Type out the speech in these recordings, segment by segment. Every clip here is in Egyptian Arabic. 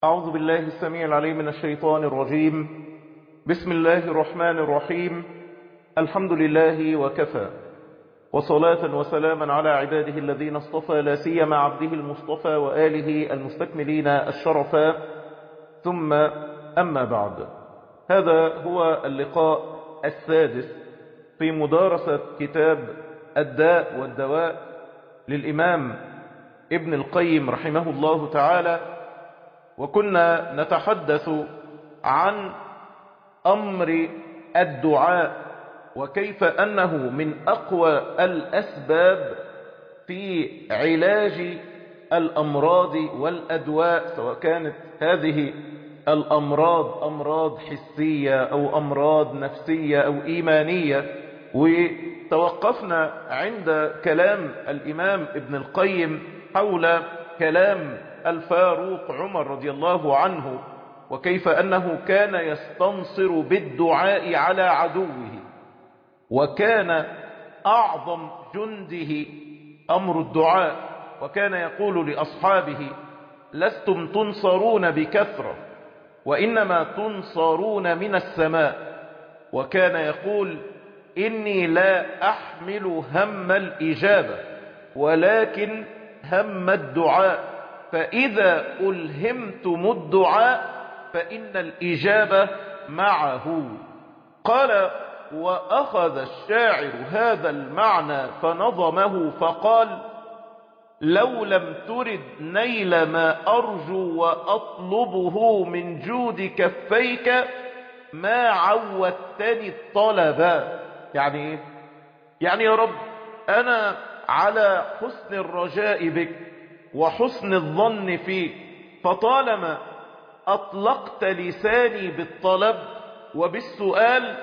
أعوذ بالله السميع العليم من الشيطان الرجيم بسم الله الرحمن الرحيم الحمد لله وكفى وصلاة وسلاما على عباده الذين اصطفى لا سيما عبده المصطفى وآله المستكملين الشرفا ثم أما بعد هذا هو اللقاء السادس في مدارسة كتاب الداء والدواء للإمام ابن القيم رحمه الله تعالى وكنا نتحدث عن أمر الدعاء وكيف أنه من أقوى الأسباب في علاج الأمراض والأدواء سواء كانت هذه الأمراض أمراض حسية أو أمراض نفسية أو إيمانية وتوقفنا عند كلام الإمام ابن القيم حول كلام الفاروق عمر رضي الله عنه وكيف أنه كان يستنصر بالدعاء على عدوه وكان أعظم جنده أمر الدعاء وكان يقول لأصحابه لستم تنصرون بكثرة وإنما تنصرون من السماء وكان يقول إني لا أحمل هم الإجابة ولكن هم الدعاء فإذا ألهمتم الدعاء فإن الإجابة معه قال وأخذ الشاعر هذا المعنى فنظمه فقال لو لم ترد نيل ما أرجو وأطلبه من جود كفيك ما عودتني الطلب يعني ايه يعني يا رب أنا على حسن الرجاء بك وحسن الظن فيك فطالما أطلقت لساني بالطلب وبالسؤال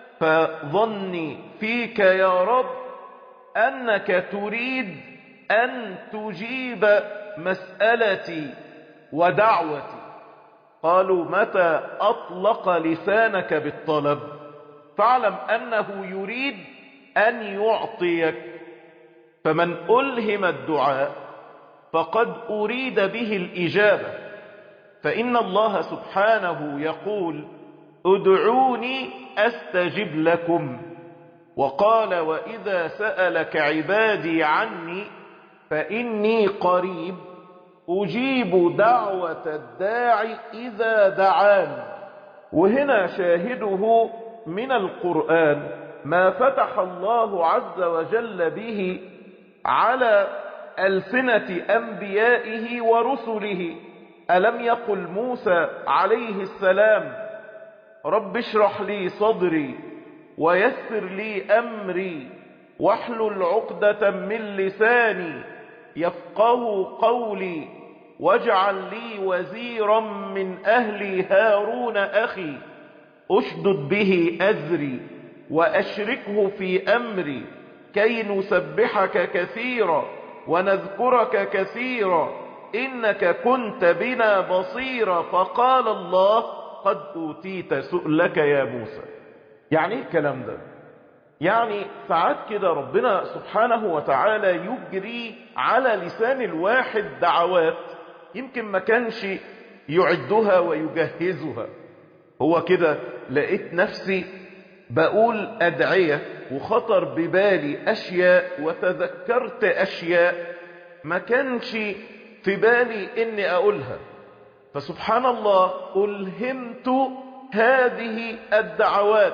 فظني فيك يا رب أنك تريد أن تجيب مسألتي ودعوتي قالوا متى أطلق لسانك بالطلب فاعلم أنه يريد أن يعطيك فمن ألهم الدعاء فقد أريد به الإجابة فإن الله سبحانه يقول ادعوني أستجب لكم وقال وإذا سألك عبادي عني فإني قريب أجيب دعوة الداعي إذا دعان وهنا شاهده من القرآن ما فتح الله عز وجل به على ألسنة أنبيائه ورسله ألم يقل موسى عليه السلام رب اشرح لي صدري ويسر لي أمري واحلل عقدة من لساني يفقه قولي واجعل لي وزيرا من أهلي هارون أخي أشدد به أزري وأشركه في أمري كي نسبحك كثيرا ونذكرك كثيرا إنك كنت بنا بصيرا فقال الله قد أوتيت سؤلك يا موسى يعني ايه الكلام ده يعني ساعات كده ربنا سبحانه وتعالى يجري على لسان الواحد دعوات يمكن ما كانش يعدها ويجهزها هو كده لقيت نفسي بقول أدعية وخطر ببالي أشياء وتذكرت أشياء ما كانش في بالي إني أقولها فسبحان الله ألهمت هذه الدعوات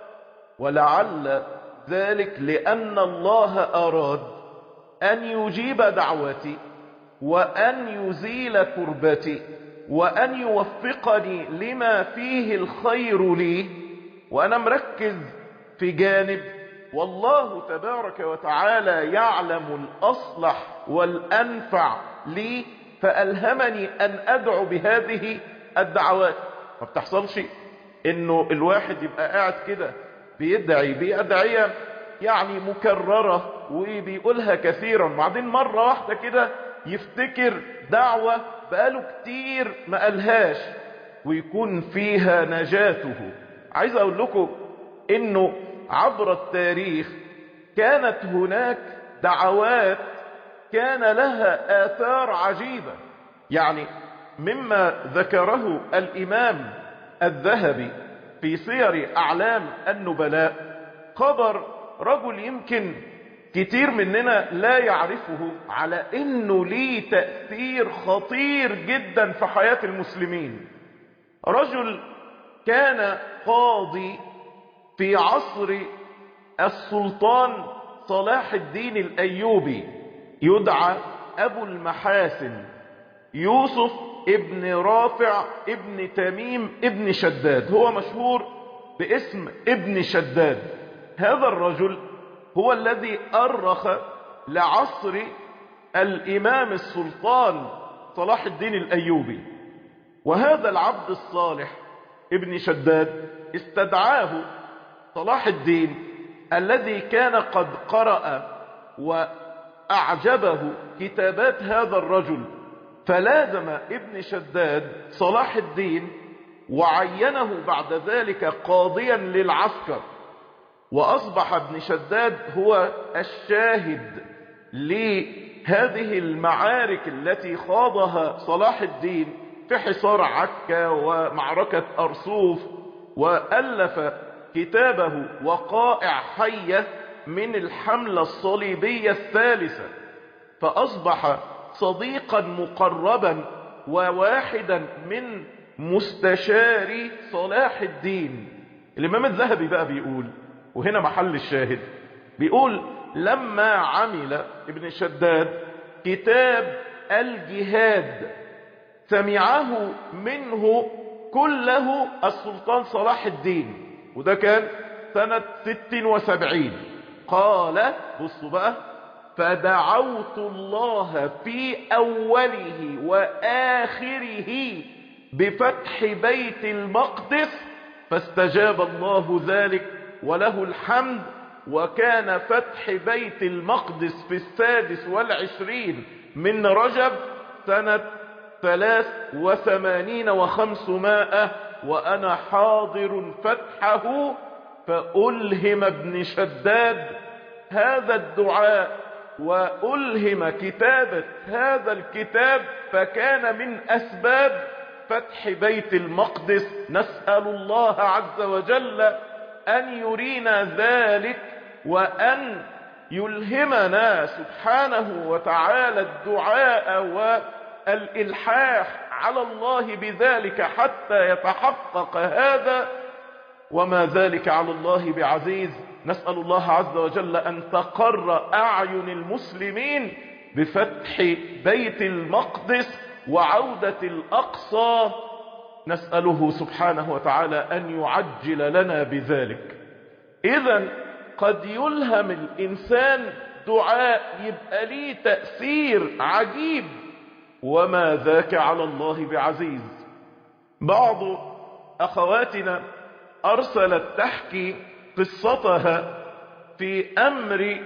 ولعل ذلك لأن الله أراد أن يجيب دعوتي وأن يزيل كربتي وأن يوفقني لما فيه الخير لي وأنا مركز في جانب والله تبارك وتعالى يعلم الأصلح والأنفع لي فألهمني أن أدعو بهذه الدعوات ما بتحصلش إنه الواحد يبقى قاعد كده بيدعي بأدعية يعني مكررة وبيقولها كثيرا بعدين مرة واحدة كده يفتكر دعوة بقاله كتير ما قالهاش ويكون فيها نجاته عايز اقول لكم انه عبر التاريخ كانت هناك دعوات كان لها آثار عجيبة يعني مما ذكره الإمام الذهبي في سير أعلام النبلاء خبر رجل يمكن كتير مننا لا يعرفه على انه ليه تأثير خطير جدا في حياة المسلمين رجل كان قاضي في عصر السلطان صلاح الدين الأيوبي يدعى أبو المحاسن يوسف ابن رافع ابن تميم ابن شداد هو مشهور باسم ابن شداد هذا الرجل هو الذي أرخ لعصر الإمام السلطان صلاح الدين الأيوبي وهذا العبد الصالح ابن شداد استدعاه صلاح الدين الذي كان قد قرأ وأعجبه كتابات هذا الرجل فلازم ابن شداد صلاح الدين وعينه بعد ذلك قاضيا للعسكر وأصبح ابن شداد هو الشاهد لهذه المعارك التي خاضها صلاح الدين في حصار عكا ومعركة أرسوف وألف كتابه وقائع حية من الحملة الصليبية الثالثة فأصبح صديقا مقربا وواحدا من مستشاري صلاح الدين الإمام الذهبي بقى بيقول وهنا محل الشاهد بيقول لما عمل ابن شداد كتاب الجهاد سمعه منه كله السلطان صلاح الدين وده كان سنة ست وسبعين قال بصوا بقى فدعوت الله في أوله وآخره بفتح بيت المقدس فاستجاب الله ذلك وله الحمد وكان فتح بيت المقدس في السادس والعشرين من رجب سنة ثلاث وثمانين وخمسمائة وأنا حاضر فتحه فألهم ابن شداد هذا الدعاء وألهم كتابة هذا الكتاب فكان من أسباب فتح بيت المقدس نسأل الله عز وجل أن يرينا ذلك وأن يلهمنا سبحانه وتعالى الدعاء والإلحاح على الله بذلك حتى يتحقق هذا وما ذلك على الله بعزيز نسأل الله عز وجل أن تقر أعين المسلمين بفتح بيت المقدس وعودة الأقصى نسأله سبحانه وتعالى أن يعجل لنا بذلك إذا قد يلهم الإنسان دعاء يبقى ليه تأثير عجيب وما ذاك على الله بعزيز بعض أخواتنا أرسلت تحكي قصتها في أمر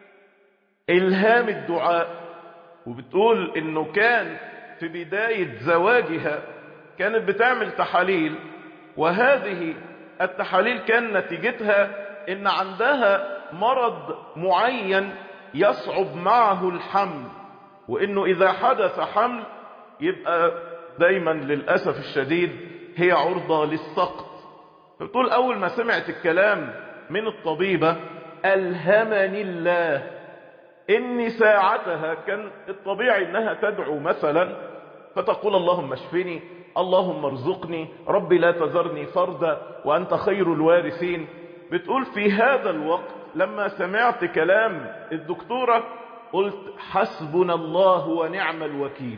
إلهام الدعاء وبتقول إنه كان في بداية زواجها كانت بتعمل تحاليل وهذه التحاليل كان نتيجتها إن عندها مرض معين يصعب معه الحمل وإنه إذا حدث حمل يبقى دايما للأسف الشديد هي عرضة للسقط بتقول أول ما سمعت الكلام من الطبيبة ألهمني الله إني ساعتها كان الطبيعي إنها تدعو مثلا فتقول اللهم اشفني اللهم ارزقني ربي لا تذرني فردا وأنت خير الوارثين بتقول في هذا الوقت لما سمعت كلام الدكتورة قلت حسبنا الله ونعم الوكيل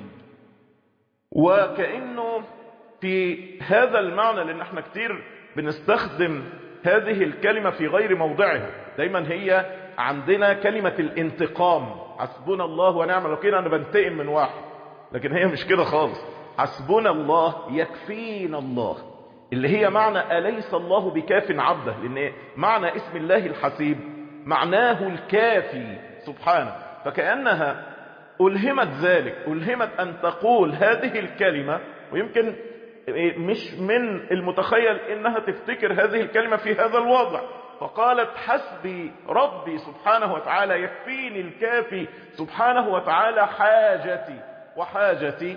وكأنه في هذا المعنى لأن احنا كتير بنستخدم هذه الكلمة في غير موضعها دايما هي عندنا كلمة الانتقام حسبنا الله ونعم الوكيل أنا بنتقم من واحد لكن هي مش كده خالص حسبنا الله يكفينا الله اللي هي معنى أليس الله بكاف عبده لأن معنى اسم الله الحسيب معناه الكافي سبحانه فكأنها ألهمت ذلك ألهمت أن تقول هذه الكلمة ويمكن مش من المتخيل إنها تفتكر هذه الكلمة في هذا الوضع فقالت حسبي ربي سبحانه وتعالى يكفيني الكافي سبحانه وتعالى حاجتي وحاجتي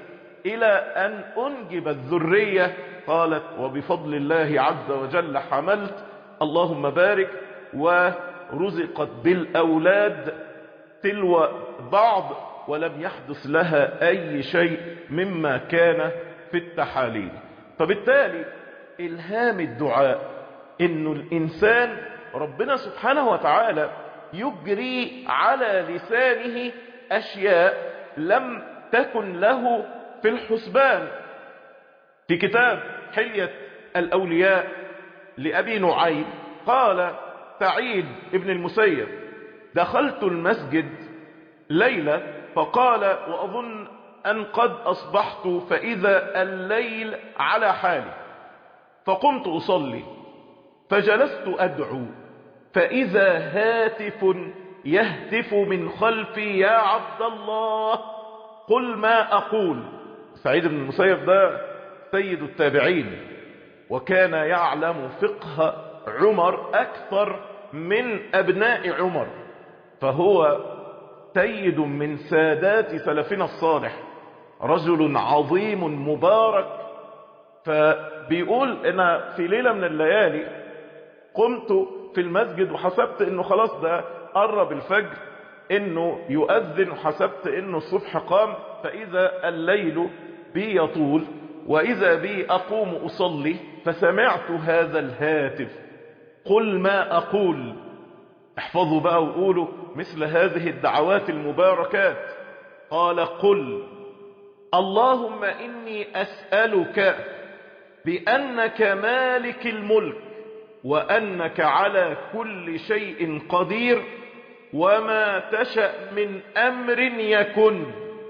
إلى أن أنجب الذرية قالت وبفضل الله عز وجل حملت اللهم بارك ورزقت بالأولاد تلو بعض ولم يحدث لها أي شيء مما كان في التحاليل فبالتالي إلهام الدعاء إنه الإنسان ربنا سبحانه وتعالى يجري على لسانه أشياء لم تكن له في الحسبان في كتاب حلية الأولياء لأبي نعيم قال سعيد ابن المسيب دخلت المسجد ليلة فقال وأظن أن قد أصبحت فإذا الليل على حالي فقمت أصلي فجلست أدعو فإذا هاتف يهتف من خلفي يا عبد الله قل ما أقول سعيد بن المسيب ده سيد التابعين وكان يعلم فقه عمر أكثر من أبناء عمر فهو سيد من سادات سلفنا الصالح رجل عظيم مبارك فبيقول أنا في ليلة من الليالي قمت في المسجد وحسبت أنه خلاص ده قرب الفجر أنه يؤذن وحسبت أنه الصبح قام فإذا الليل بي يطول وإذا بي أقوم أصلي فسمعت هذا الهاتف قل ما أقول احفظوا بقى وقولوا مثل هذه الدعوات المباركات قال قل اللهم إني أسألك بأنك مالك الملك وأنك على كل شيء قدير وما تشأ من أمر يكن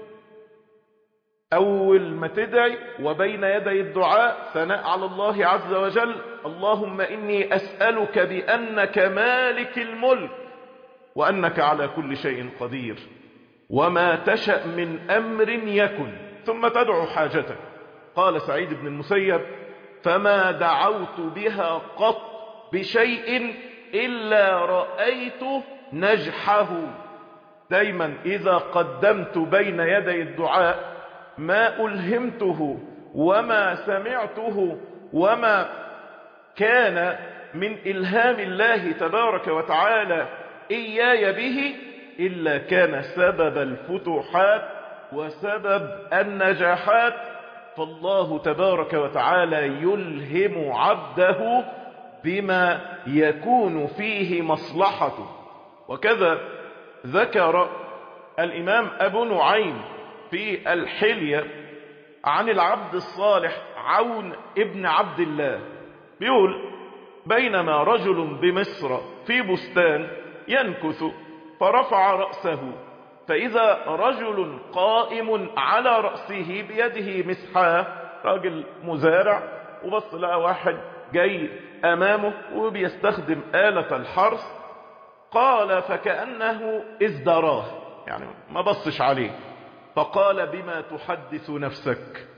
أول ما تدعي وبين يدي الدعاء ثناء على الله عز وجل اللهم إني أسألك بأنك مالك الملك وأنك على كل شيء قدير وما تشأ من أمر يكن ثم تدعو حاجتك قال سعيد بن المسيب فما دعوت بها قط بشيء إلا رأيت نجحه دايما إذا قدمت بين يدي الدعاء ما ألهمته وما سمعته وما كان من إلهام الله تبارك وتعالى إياي به إلا كان سبب الفتوحات وسبب النجاحات فالله تبارك وتعالى يلهم عبده بما يكون فيه مصلحته وكذا ذكر الإمام أبو نعيم في الحلية عن العبد الصالح عون ابن عبد الله بيقول بينما رجل بمصر في بستان ينكث فرفع رأسه فإذا رجل قائم على رأسه بيده مسحاه راجل مزارع وبص لقى واحد جاي أمامه وبيستخدم آلة الحرث قال فكأنه ازدراه يعني ما بصش عليه فقال بما تحدث نفسك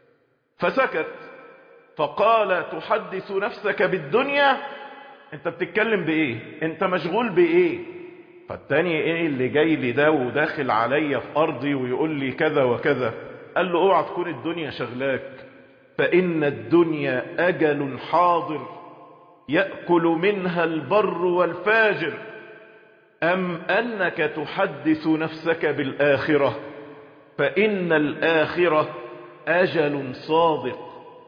فسكت فقال تحدث نفسك بالدنيا انت بتتكلم بايه انت مشغول بايه فالتاني ايه اللي جاي لي ده وداخل عليا في ارضي ويقول لي كذا وكذا قال له اوعى تكون الدنيا شغلاك فان الدنيا اجل حاضر يأكل منها البر والفاجر أم أنك تحدث نفسك بالآخرة فإن الآخرة أجل صادق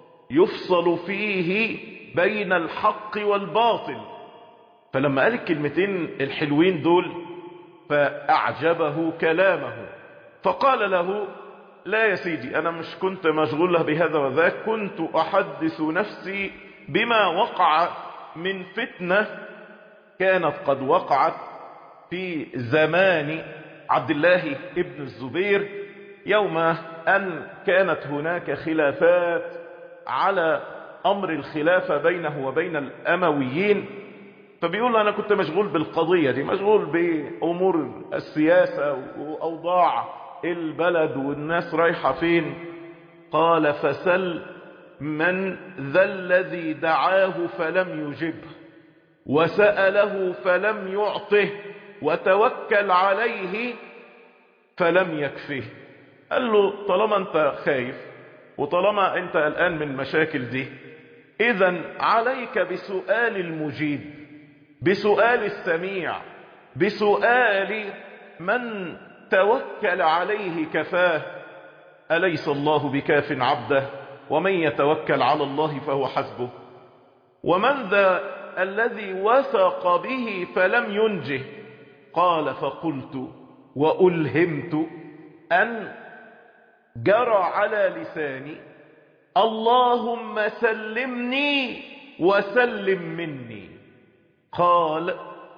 يفصل فيه بين الحق والباطل فلما قال الكلمتين الحلوين دول فأعجبه كلامه فقال له لا يا سيدي أنا مش كنت مشغول بهذا وذاك كنت أحدث نفسي بما وقع من فتنة كانت قد وقعت في زمان عبد الله ابن الزبير يوم أن كانت هناك خلافات على أمر الخلافة بينه وبين الأمويين فبيقول أنا كنت مشغول بالقضية دي مشغول بأمور السياسة وأوضاع البلد والناس رايحة فين قال فسل من ذا الذي دعاه فلم يجبه وسأله فلم يعطه وتوكل عليه فلم يكفه قال له طالما انت خايف وطالما انت الآن من المشاكل دي اذا عليك بسؤال المجيب بسؤال السميع بسؤال من توكل عليه كفاه أليس الله بكاف عبده ومن يتوكل على الله فهو حسبه ومن ذا الذي وثق به فلم ينجه قال فقلت وألهمت أن جرى على لساني اللهم سلمني وسلم مني قال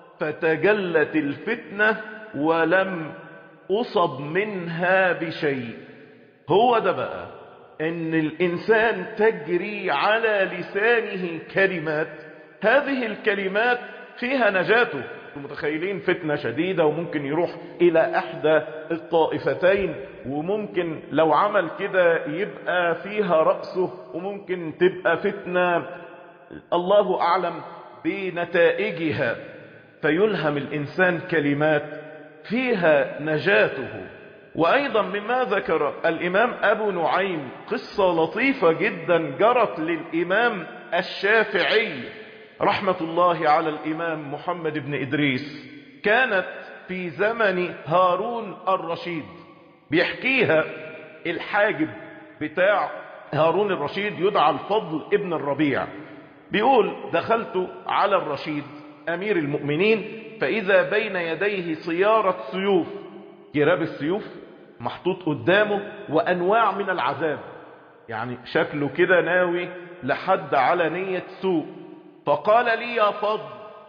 فتجلت الفتنة ولم أصب منها بشيء هو ده بقى ان الانسان تجري على لسانه كلمات هذه الكلمات فيها نجاته متخيلين فتنة شديدة وممكن يروح الى احدى الطائفتين وممكن لو عمل كده يبقى فيها رأسه وممكن تبقى فتنة الله اعلم بنتائجها فيلهم الانسان كلمات فيها نجاته وأيضا مما ذكر الإمام أبو نعيم قصة لطيفة جدا جرت للإمام الشافعي رحمة الله على الإمام محمد بن إدريس كانت في زمن هارون الرشيد بيحكيها الحاجب بتاع هارون الرشيد يدعى الفضل ابن الربيع بيقول دخلت على الرشيد أمير المؤمنين فإذا بين يديه صيارة سيوف جراب السيوف محطوط قدامه وأنواع من العذاب يعني شكله كده ناوي لحد على نية سوء فقال لي يا فضل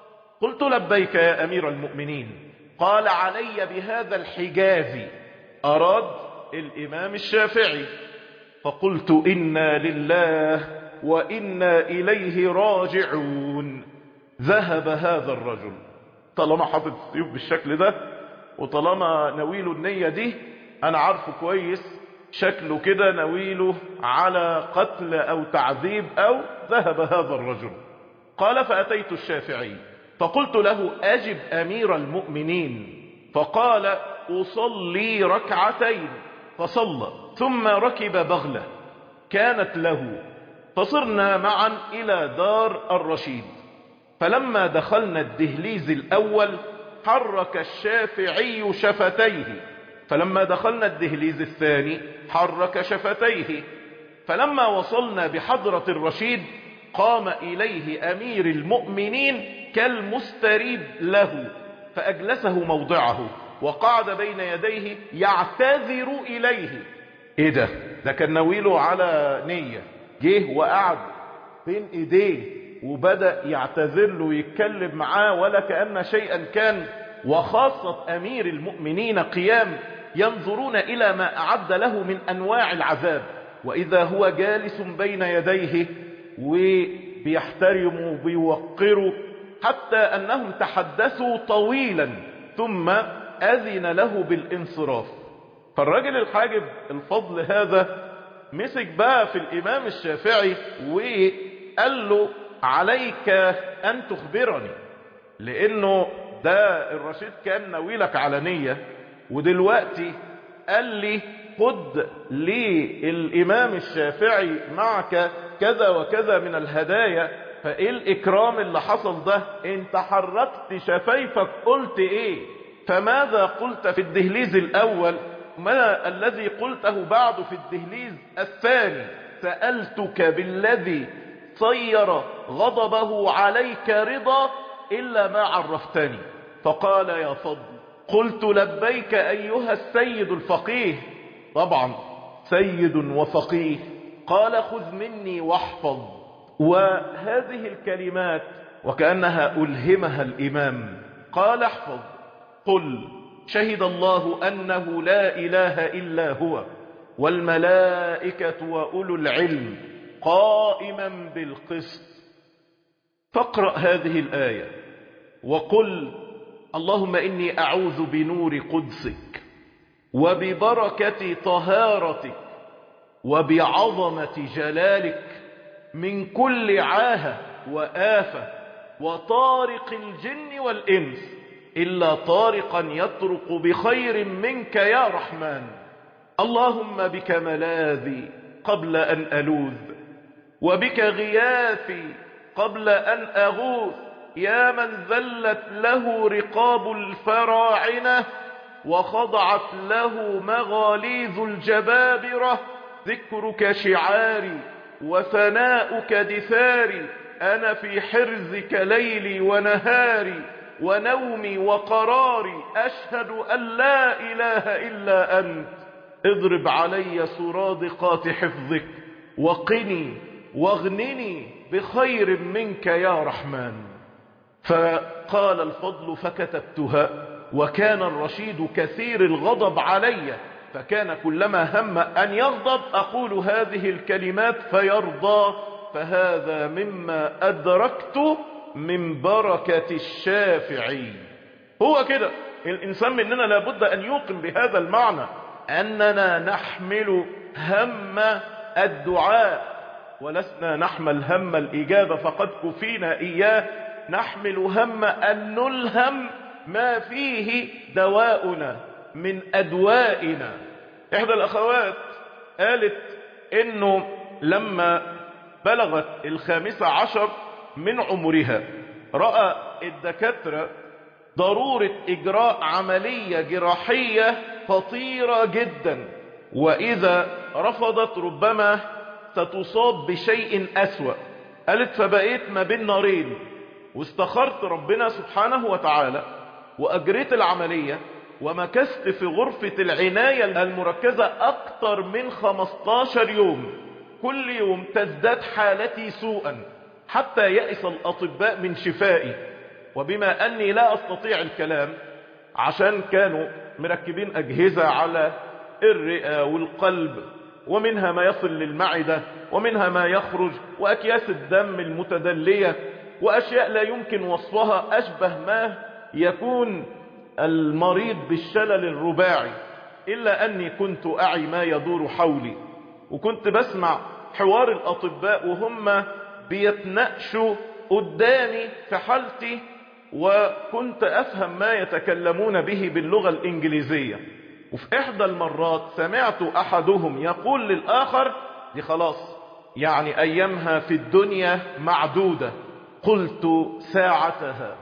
قلت لبيك يا أمير المؤمنين قال علي بهذا الحجاز أراد الإمام الشافعي فقلت إنا لله وإنا إليه راجعون ذهب هذا الرجل طالما حاطط السيوف بالشكل ده وطالما نويله النية دي انا عارفه كويس شكله كده نويله على قتل او تعذيب او ذهب هذا الرجل قال فأتيت الشافعي فقلت له أجب أمير المؤمنين فقال أصلي ركعتين فصلى ثم ركب بغلة كانت له فصرنا معا إلى دار الرشيد فلما دخلنا الدهليز الأول حرك الشافعي شفتيه فلما دخلنا الدهليز الثاني حرك شفتيه فلما وصلنا بحضرة الرشيد قام إليه أمير المؤمنين كالمستريب له فأجلسه موضعه وقعد بين يديه يعتذر إليه ايه ده ده كان نويله على نية جه وقعد بين ايديه وبدأ يعتذر له ويتكلم معاه ولا كأن شيئا كان وخاصة أمير المؤمنين قيام ينظرون إلى ما أعد له من أنواع العذاب وإذا هو جالس بين يديه وبيحترم وبيوقره حتى أنهم تحدثوا طويلا ثم أذن له بالانصراف فالراجل الحاجب الفضل هذا مسك بقى في الإمام الشافعي وقال له عليك أن تخبرني لأنه ده الرشيد كان ناويلك على نية ودلوقتي قال لي خد للإمام الشافعي معك كذا وكذا من الهدايا فإيه الإكرام اللي حصل ده انت حركت شفايفك قلت إيه فماذا قلت في الدهليز الأول ما الذي قلته بعد في الدهليز الثاني سألتك بالذي صير غضبه عليك رضا إلا ما عرفتني فقال يا فضل قلت لبيك أيها السيد الفقيه طبعا سيد وفقيه قال خذ مني واحفظ وهذه الكلمات وكأنها ألهمها الإمام قال احفظ قل شهد الله أنه لا إله إلا هو والملائكة وأولو العلم قائما بالقسط فاقرأ هذه الآية وقل اللهم إني أعوذ بنور قدسك وببركة طهارتك وبعظمة جلالك من كل عاهة وآفة وطارق الجن والإنس إلا طارقا يطرق بخير منك يا رحمن اللهم بك ملاذي قبل أن ألوذ وبك غياثي قبل أن أغوث يا من ذلت له رقاب الفراعنة وخضعت له مغاليظ الجبابرة ذكرك شعاري وثناؤك دثاري أنا في حرزك ليلي ونهاري ونومي وقراري أشهد أن لا إله إلا أنت اضرب علي سرادقات حفظك وقني واغنني بخير منك يا رحمن فقال الفضل فكتبتها وكان الرشيد كثير الغضب علي فكان كلما هم أن يغضب أقول هذه الكلمات فيرضى فهذا مما أدركت من بركة الشافعي هو كده الإنسان مننا لابد أن يوقن بهذا المعنى أننا نحمل هم الدعاء ولسنا نحمل هم الإجابة فقد كفينا إياه نحمل هم أن نلهم ما فيه دواؤنا من أدوائنا إحدى الأخوات قالت إنه لما بلغت الخامسة عشر من عمرها رأى الدكاترة ضرورة إجراء عملية جراحية خطيرة جدا وإذا رفضت ربما ستصاب بشيء أسوأ قالت فبقيت ما بين نارين واستخرت ربنا سبحانه وتعالى وأجريت العملية ومكست في غرفة العناية المركزة أكثر من 15 يوم كل يوم تزداد حالتي سوءا حتى يئس الأطباء من شفائي وبما أني لا أستطيع الكلام عشان كانوا مركبين أجهزة على الرئة والقلب ومنها ما يصل للمعدة ومنها ما يخرج وأكياس الدم المتدلية وأشياء لا يمكن وصفها أشبه ما يكون المريض بالشلل الرباعي إلا أني كنت أعي ما يدور حولي وكنت بسمع حوار الأطباء وهم بيتناقشوا قدامي في حالتي وكنت أفهم ما يتكلمون به باللغة الإنجليزية وفي إحدى المرات سمعت أحدهم يقول للآخر دي خلاص يعني أيامها في الدنيا معدودة قلت ساعتها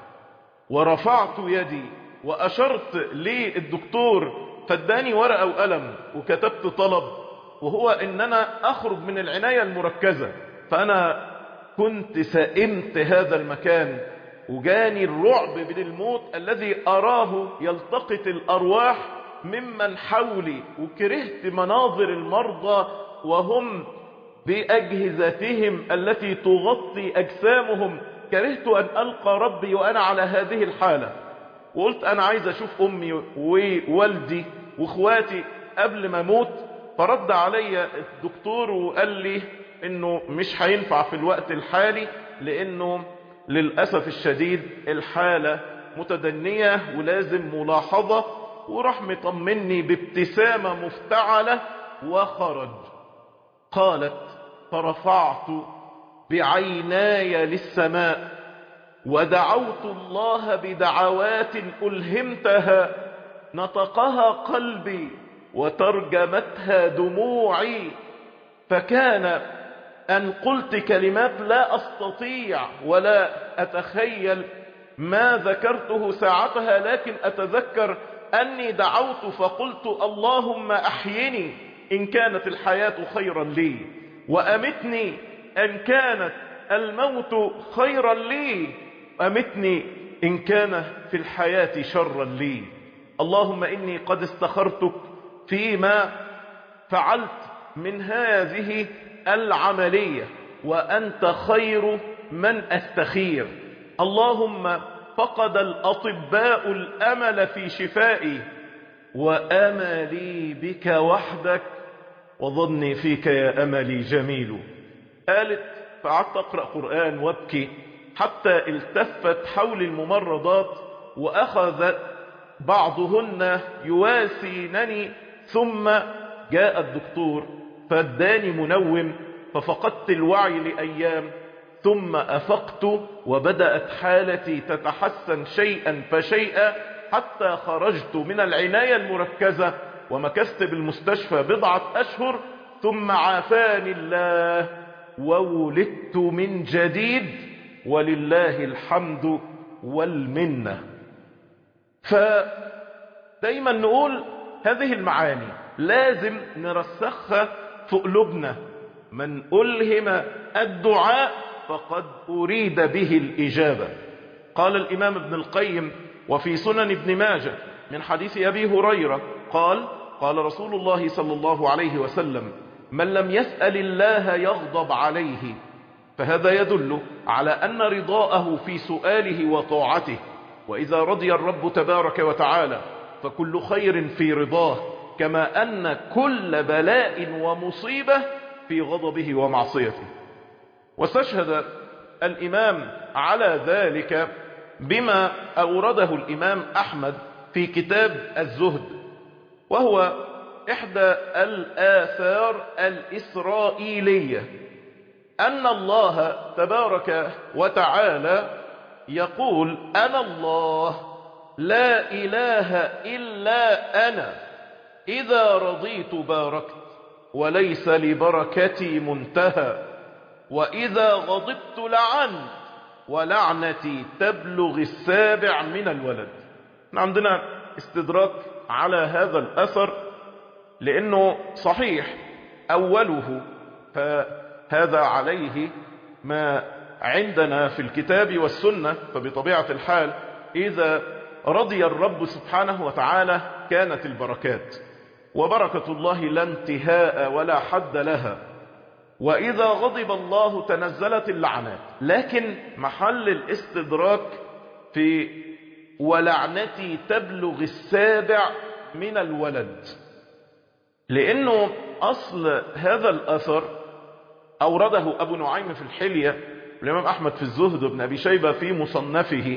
ورفعت يدي وأشرت للدكتور فاداني ورقة وقلم وكتبت طلب وهو ان انا اخرج من العناية المركزة فانا كنت سئمت هذا المكان وجاني الرعب من الموت الذي اراه يلتقط الارواح ممن حولي وكرهت مناظر المرضى وهم بأجهزتهم التي تغطي أجسامهم كرهت أن ألقى ربي وأنا على هذه الحالة وقلت أنا عايز أشوف أمي ووالدي وإخواتي قبل ما أموت فرد علي الدكتور وقال لي انه مش هينفع في الوقت الحالي لانه للأسف الشديد الحالة متدنية ولازم ملاحظة وراح مطمني بابتسامة مفتعلة وخرج قالت فرفعت بعيناي للسماء ودعوت الله بدعوات ألهمتها نطقها قلبي وترجمتها دموعي فكان أن قلت كلمات لا أستطيع ولا أتخيل ما ذكرته ساعتها لكن أتذكر أني دعوت فقلت اللهم أحيني إن كانت الحياة خيرا لي وأمتني أن كانت الموت خيرا لي أمتني إن كان في الحياة شرا لي اللهم إني قد استخرتك فيما فعلت من هذه العملية وأنت خير من أستخير اللهم فقد الأطباء الأمل في شفائي وأملي بك وحدك وظني فيك يا أملي جميل قالت فقعدت أقرأ قرآن وابكي حتى التفت حول الممرضات وأخذت بعضهن يواسينني ثم جاء الدكتور فاداني منوم ففقدت الوعي لأيام ثم أفقت وبدأت حالتي تتحسن شيئا فشيئا حتى خرجت من العناية المركزة ومكثت بالمستشفى بضعة أشهر ثم عافاني الله وولدت من جديد ولله الحمد والمنة فدايما نقول هذه المعاني لازم نرسخها في قلوبنا من ألهم الدعاء فقد أريد به الإجابة قال الإمام ابن القيم وفي سنن ابن ماجه من حديث أبي هريرة قال قال رسول الله صلى الله عليه وسلم من لم يسأل الله يغضب عليه فهذا يدل على أن رضاءه في سؤاله وطاعته وإذا رضي الرب تبارك وتعالى فكل خير في رضاه كما أن كل بلاء ومصيبة في غضبه ومعصيته واستشهد الإمام على ذلك بما أورده الإمام أحمد في كتاب الزهد وهو إحدى الآثار الإسرائيلية أن الله تبارك وتعالى يقول أنا الله لا إله إلا أنا إذا رضيت باركت وليس لبركتي منتهى وإذا غضبت لعنت ولعنتي تبلغ السابع من الولد عندنا استدراك على هذا الأثر لأنه صحيح أوله فهذا عليه ما عندنا في الكتاب والسنة فبطبيعة الحال إذا رضي الرب سبحانه وتعالى كانت البركات وبركة الله لا انتهاء ولا حد لها وإذا غضب الله تنزلت اللعنات لكن محل الاستدراك في ولعنتي تبلغ السابع من الولد لأنه أصل هذا الأثر أورده أبو نعيم في الحلية الإمام أحمد في الزهد بن أبي شيبة في مصنفه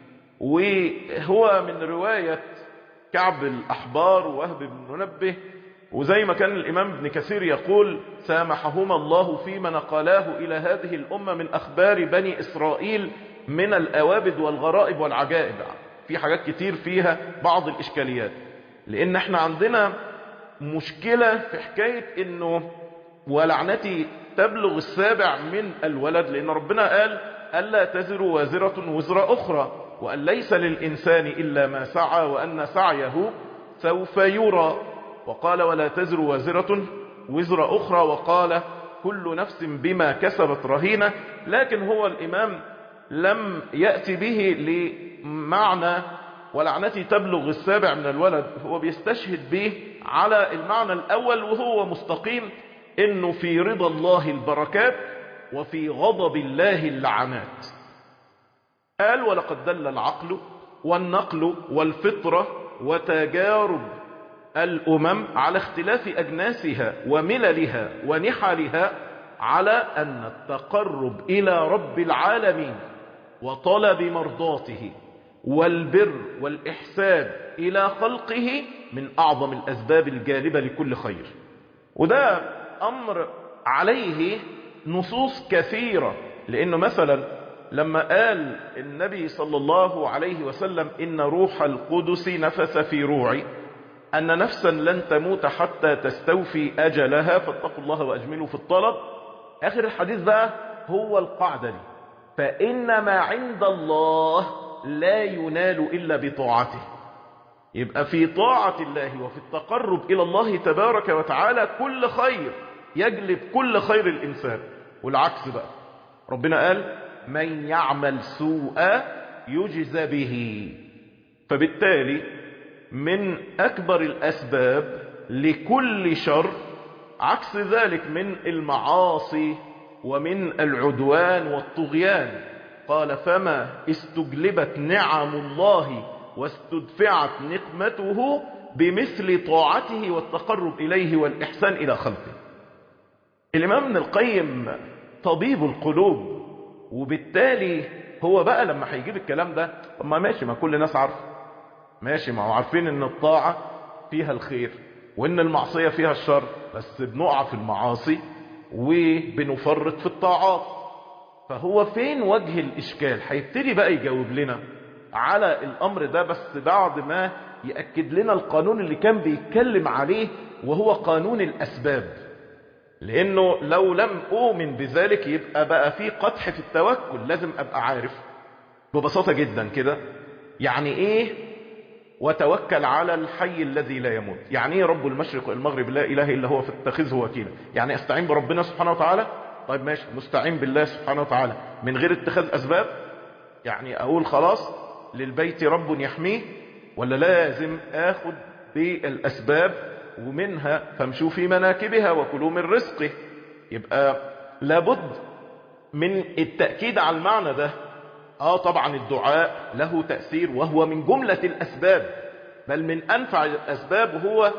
وهو من رواية كعب الأحبار ووهب بن منبه وزي ما كان الإمام ابن كثير يقول سامحهما الله فيما نقلاه إلى هذه الأمة من أخبار بني إسرائيل من الأوابد والغرائب والعجائب في حاجات كتير فيها بعض الإشكاليات لأن احنا عندنا مشكلة في حكاية انه ولعنتي تبلغ السابع من الولد لأن ربنا قال ألا تزر وازرة وزر أخرى وأن ليس للإنسان إلا ما سعى وأن سعيه سوف يرى وقال ولا تزر وازرة وزر أخرى وقال كل نفس بما كسبت رهينة لكن هو الإمام لم يأتي به لمعنى ولعنتي تبلغ السابع من الولد هو بيستشهد به على المعنى الأول وهو مستقيم إنه في رضا الله البركات وفي غضب الله اللعنات قال ولقد دل العقل والنقل والفطرة وتجارب الأمم على اختلاف أجناسها ومللها ونحلها على أن التقرب إلى رب العالمين وطلب مرضاته والبر والإحسان إلى خلقه من أعظم الأسباب الجالبة لكل خير وده أمر عليه نصوص كثيرة لأنه مثلا لما قال النبي صلى الله عليه وسلم إن روح القدس نفس في روعي أن نفسا لن تموت حتى تستوفي أجلها فاتقوا الله وأجملوا في الطلب آخر الحديث بقى هو القاعدة دي فإن ما عند الله لا ينال إلا بطاعته يبقى في طاعة الله وفي التقرب إلى الله تبارك وتعالى كل خير يجلب كل خير الإنسان والعكس بقى ربنا قال من يعمل سوءا يجزى به فبالتالي من أكبر الأسباب لكل شر عكس ذلك من المعاصي ومن العدوان والطغيان قال فما استجلبت نعم الله واستدفعت نقمته بمثل طاعته والتقرب إليه والإحسان إلى خلقه الإمام ابن القيم طبيب القلوب وبالتالي هو بقى لما هيجيب الكلام ده ما ماشي ما كل الناس عارفه ماشي ما هو عارفين ان الطاعة فيها الخير وان المعصية فيها الشر بس بنقع في المعاصي وبنفرط في الطاعات فهو فين وجه الاشكال هيبتدي بقى يجاوب لنا على الامر ده بس بعد ما يأكد لنا القانون اللي كان بيتكلم عليه وهو قانون الأسباب لأنه لو لم أؤمن بذلك يبقى بقى في قدح في التوكل لازم أبقى عارف ببساطة جدا كده يعني إيه وتوكل على الحي الذي لا يموت يعني ايه رب المشرق والمغرب لا اله الا هو فاتخذه وكيلا يعني استعين بربنا سبحانه وتعالى طيب ماشي مستعين بالله سبحانه وتعالى من غير اتخاذ اسباب يعني اقول خلاص للبيت رب يحميه ولا لازم اخد بالاسباب ومنها فامشوا في مناكبها وكلوا من رزقه يبقى لابد من التأكيد على المعنى ده اه طبعا الدعاء له تأثير وهو من جملة الأسباب بل من أنفع الأسباب هو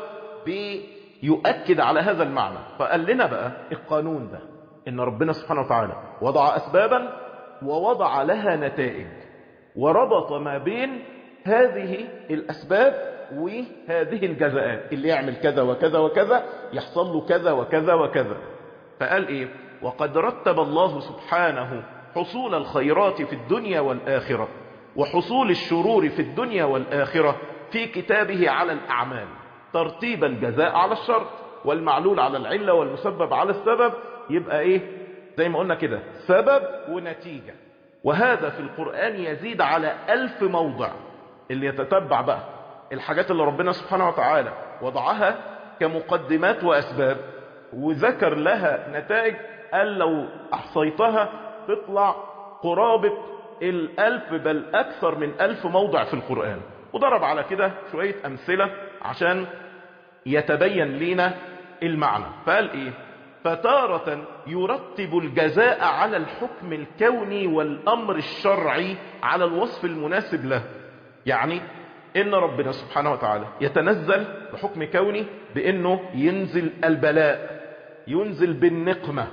بيؤكد على هذا المعنى فقال لنا بقى القانون ده إن ربنا سبحانه وتعالى وضع أسبابا ووضع لها نتائج وربط ما بين هذه الأسباب وهذه الجزاءات اللي يعمل كذا وكذا وكذا يحصل له كذا وكذا وكذا فقال إيه وقد رتب الله سبحانه حصول الخيرات في الدنيا والآخرة وحصول الشرور في الدنيا والآخرة في كتابه على الأعمال ترتيب الجزاء على الشرط والمعلول على العلة والمسبب على السبب يبقى ايه زي ما قلنا كده سبب ونتيجة وهذا في القرآن يزيد على ألف موضع اللي يتتبع بقى الحاجات اللي ربنا سبحانه وتعالى وضعها كمقدمات وأسباب وذكر لها نتائج قال لو أحصيتها تطلع قرابة الألف بل أكثر من ألف موضع في القرآن وضرب على كده شوية أمثلة عشان يتبين لنا المعنى فقال إيه فتارة يرتب الجزاء على الحكم الكوني والأمر الشرعي على الوصف المناسب له يعني إن ربنا سبحانه وتعالى يتنزل بحكم كوني بأنه ينزل البلاء ينزل بالنقمة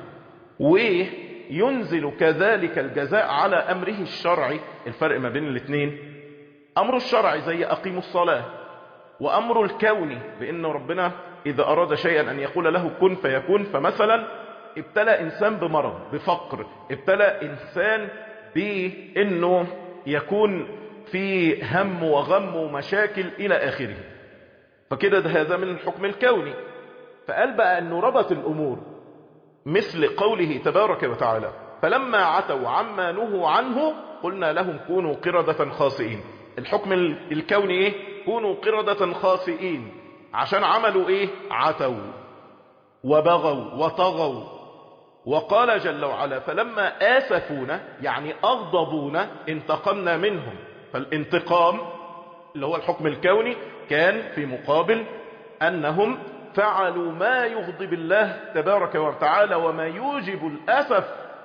وينزل كذلك الجزاء على أمره الشرعي الفرق ما بين الاثنين أمر الشرعي زي أقيموا الصلاة وأمر الكوني بأن ربنا إذا أراد شيئا أن يقول له كن فيكون فمثلا ابتلى إنسان بمرض بفقر ابتلى إنسان بأنه يكون في هم وغم ومشاكل إلى آخره فكده ده هذا من الحكم الكوني فقال بقى أنه ربط الأمور مثل قوله تبارك وتعالى فلما عتوا عما نهوا عنه قلنا لهم كونوا قردة خاسئين الحكم الكوني ايه كونوا قردة خاسئين عشان عملوا ايه عتوا وبغوا وطغوا وقال جل وعلا فلما آسفونا يعني أغضبونا انتقمنا منهم فالانتقام اللي هو الحكم الكوني كان في مقابل أنهم فعلوا ما يغضب الله تبارك وتعالى وما يوجب الأسف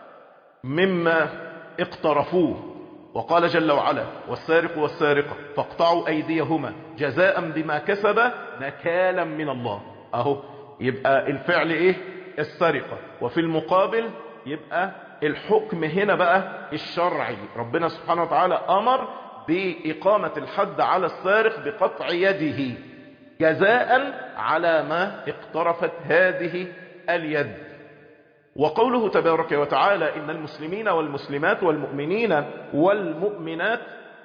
مما اقترفوه وقال جل وعلا والسارق والسارقة فاقطعوا أيديهما جزاء بما كسب نكالا من الله أهو يبقى الفعل إيه السرقة وفي المقابل يبقى الحكم هنا بقى الشرعي ربنا سبحانه وتعالى أمر بإقامة الحد على السارق بقطع يده جزاء على ما اقترفت هذه اليد وقوله تبارك وتعالى إن المسلمين والمسلمات والمؤمنين والمؤمنات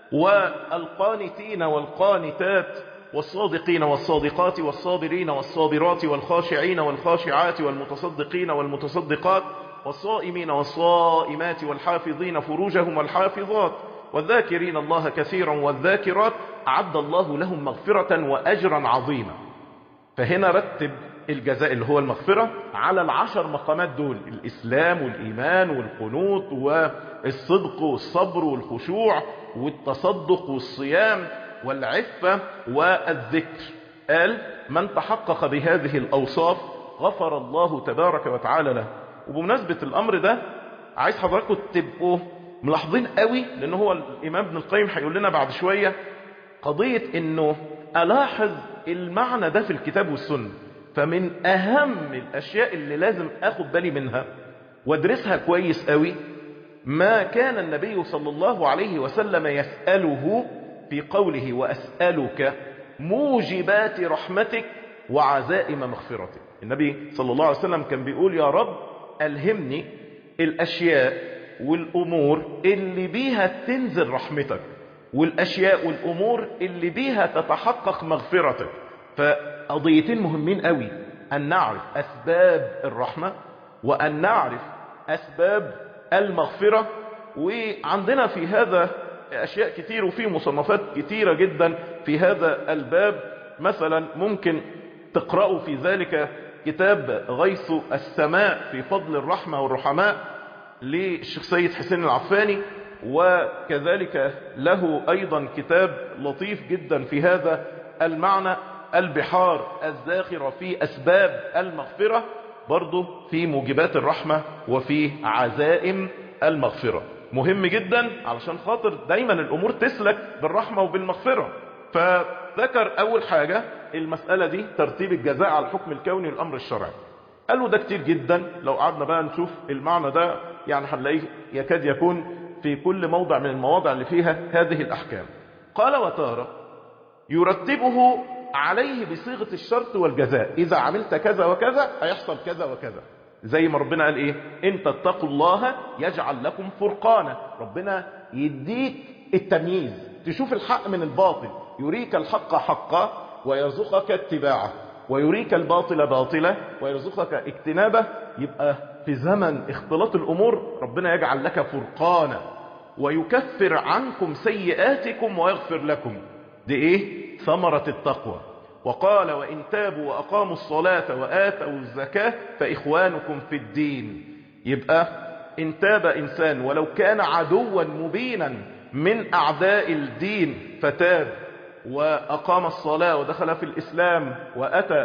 والقانتين والقانتات والصادقين والصادقات والصابرين والصابرات والخاشعين والخاشعات والمتصدقين والمتصدقات والصائمين والصائمات والحافظين فروجهم والحافظات والذاكرين الله كثيرا والذاكرات أعد الله لهم مغفرة وأجرا عظيما فهنا رتب الجزاء اللي هو المغفرة على العشر مقامات دول الإسلام والإيمان والقنوط والصدق والصبر والخشوع والتصدق والصيام والعفة والذكر قال من تحقق بهذه الأوصاف غفر الله تبارك وتعالى له وبمناسبة الأمر ده عايز حضراتكم تبقوا ملاحظين قوي لأن هو الإمام ابن القيم هيقول لنا بعد شوية قضية أنه ألاحظ المعنى ده في الكتاب والسنة فمن أهم الأشياء اللي لازم أخد بالي منها وادرسها كويس قوي ما كان النبي صلى الله عليه وسلم يسأله في قوله وأسألك موجبات رحمتك وعزائم مغفرتك النبي صلى الله عليه وسلم كان بيقول يا رب ألهمني الأشياء والأمور اللي بيها تنزل رحمتك والأشياء والأمور اللي بيها تتحقق مغفرتك فقضيتين مهمين قوي أن نعرف أسباب الرحمة وأن نعرف أسباب المغفرة وعندنا في هذا أشياء كتير وفي مصنفات كتيرة جدا في هذا الباب مثلا ممكن تقرأوا في ذلك كتاب غيث السماء في فضل الرحمة والرحماء للشيخ سيد حسين العفاني وكذلك له أيضا كتاب لطيف جدا في هذا المعنى البحار الزاخرة في أسباب المغفرة برضه في موجبات الرحمة وفي عزائم المغفرة مهم جدا علشان خاطر دايما الأمور تسلك بالرحمة وبالمغفرة فذكر أول حاجة المسألة دي ترتيب الجزاء على الحكم الكوني والأمر الشرعي قالوا ده كتير جدا لو قعدنا بقى نشوف المعنى ده يعني هنلاقيه يكاد يكون في كل موضع من المواضع اللي فيها هذه الأحكام قال وتارة يرتبه عليه بصيغة الشرط والجزاء إذا عملت كذا وكذا هيحصل كذا وكذا زي ما ربنا قال إيه إن تتقوا الله يجعل لكم فرقانا ربنا يديك التمييز تشوف الحق من الباطل يريك الحق حقا ويرزقك اتباعه ويريك الباطل باطلا ويرزقك اجتنابه يبقى في زمن اختلاط الأمور ربنا يجعل لك فرقانا ويكفر عنكم سيئاتكم ويغفر لكم دي ايه ثمرة التقوى وقال وإن تابوا وأقاموا الصلاة وآتوا الزكاة فإخوانكم في الدين يبقى إن تاب إنسان ولو كان عدوا مبينا من أعداء الدين فتاب وأقام الصلاة ودخل في الإسلام وأتى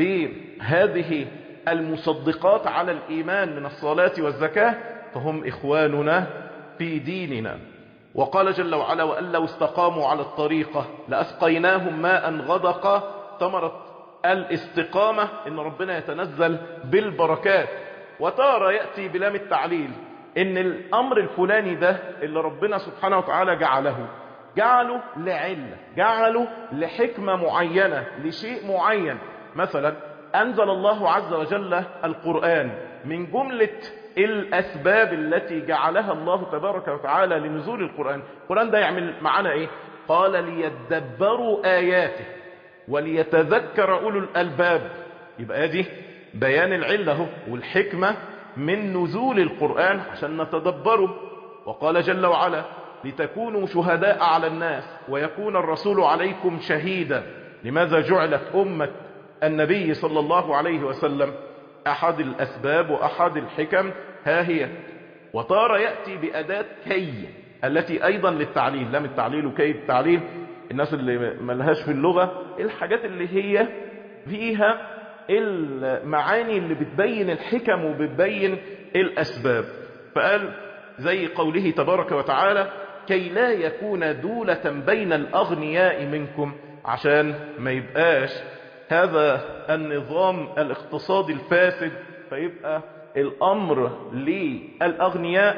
بهذه المصدقات على الإيمان من الصلاة والزكاة فهم إخواننا في ديننا وقال جل وعلا وأن لو استقاموا على الطريقة لأسقيناهم ماء غدق ثمرة الاستقامة إن ربنا يتنزل بالبركات وتارى يأتي بلام التعليل إن الأمر الفلاني ده اللي ربنا سبحانه وتعالى جعله جعله لعلة جعله لحكمة معينة لشيء معين مثلا أنزل الله عز وجل القرآن من جملة الأسباب التي جعلها الله تبارك وتعالى لنزول القرآن القرآن ده يعمل معنا إيه قال ليدبروا آياته وليتذكر أولو الألباب يبقى دي بيان العلة والحكمة من نزول القرآن عشان نتدبره وقال جل وعلا لتكونوا شهداء على الناس ويكون الرسول عليكم شهيدا لماذا جعلت أمة النبي صلى الله عليه وسلم أحد الأسباب وأحد الحكم ها هي وطار يأتي بأداة كي التي أيضا للتعليل لم التعليل وكي التعليل الناس اللي ملهاش في اللغة الحاجات اللي هي فيها المعاني اللي بتبين الحكم وبتبين الأسباب فقال زي قوله تبارك وتعالى كي لا يكون دولة بين الأغنياء منكم عشان ما يبقاش هذا النظام الاقتصادي الفاسد فيبقى الأمر للأغنياء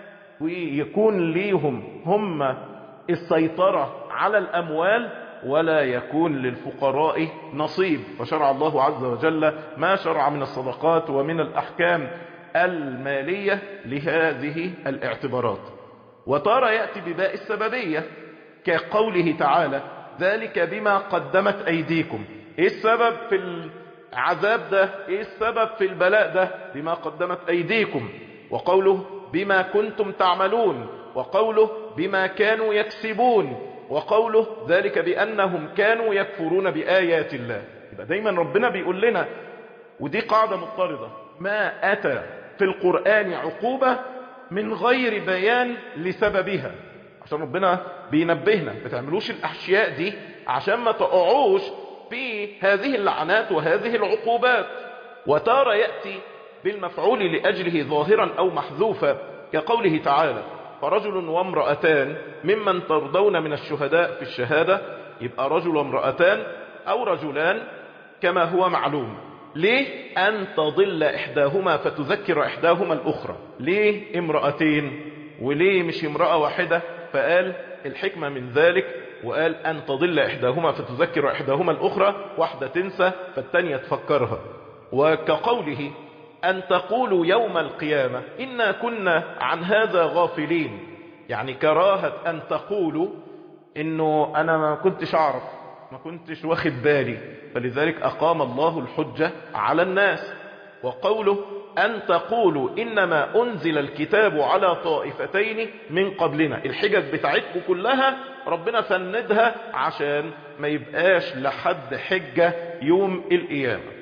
ويكون ليهم هم السيطرة على الأموال ولا يكون للفقراء نصيب فشرع الله عز وجل ما شرع من الصدقات ومن الأحكام المالية لهذه الاعتبارات وتارى يأتي بباء السببية كقوله تعالى ذلك بما قدمت أيديكم ايه السبب في العذاب ده ايه السبب في البلاء ده بما قدمت ايديكم وقوله بما كنتم تعملون وقوله بما كانوا يكسبون وقوله ذلك بأنهم كانوا يكفرون بآيات الله يبقى دايما ربنا بيقول لنا ودي قاعدة مضطردة ما أتى في القرآن عقوبة من غير بيان لسببها عشان ربنا بينبهنا ما تعملوش الأشياء دي عشان ما تقعوش في هذه اللعنات وهذه العقوبات وتارى يأتي بالمفعول لأجله ظاهرا أو محذوفا كقوله تعالى فرجل وامرأتان ممن ترضون من الشهداء في الشهادة يبقى رجل وامرأتان أو رجلان كما هو معلوم ليه أن تضل إحداهما فتذكر إحداهما الأخرى ليه امرأتين وليه مش امرأة واحدة فقال الحكمة من ذلك وقال أن تضل إحداهما فتذكر إحداهما الأخرى واحدة تنسى فالتانية تفكرها وكقوله أن تقولوا يوم القيامة إنا كنا عن هذا غافلين يعني كراهة أن تقولوا انه انا ما كنتش اعرف ما كنتش واخد بالي فلذلك اقام الله الحجة على الناس وقوله ان تقولوا انما انزل الكتاب على طائفتين من قبلنا الحجج بتاعتكم كلها ربنا فندها عشان ما يبقاش لحد حجة يوم القيامة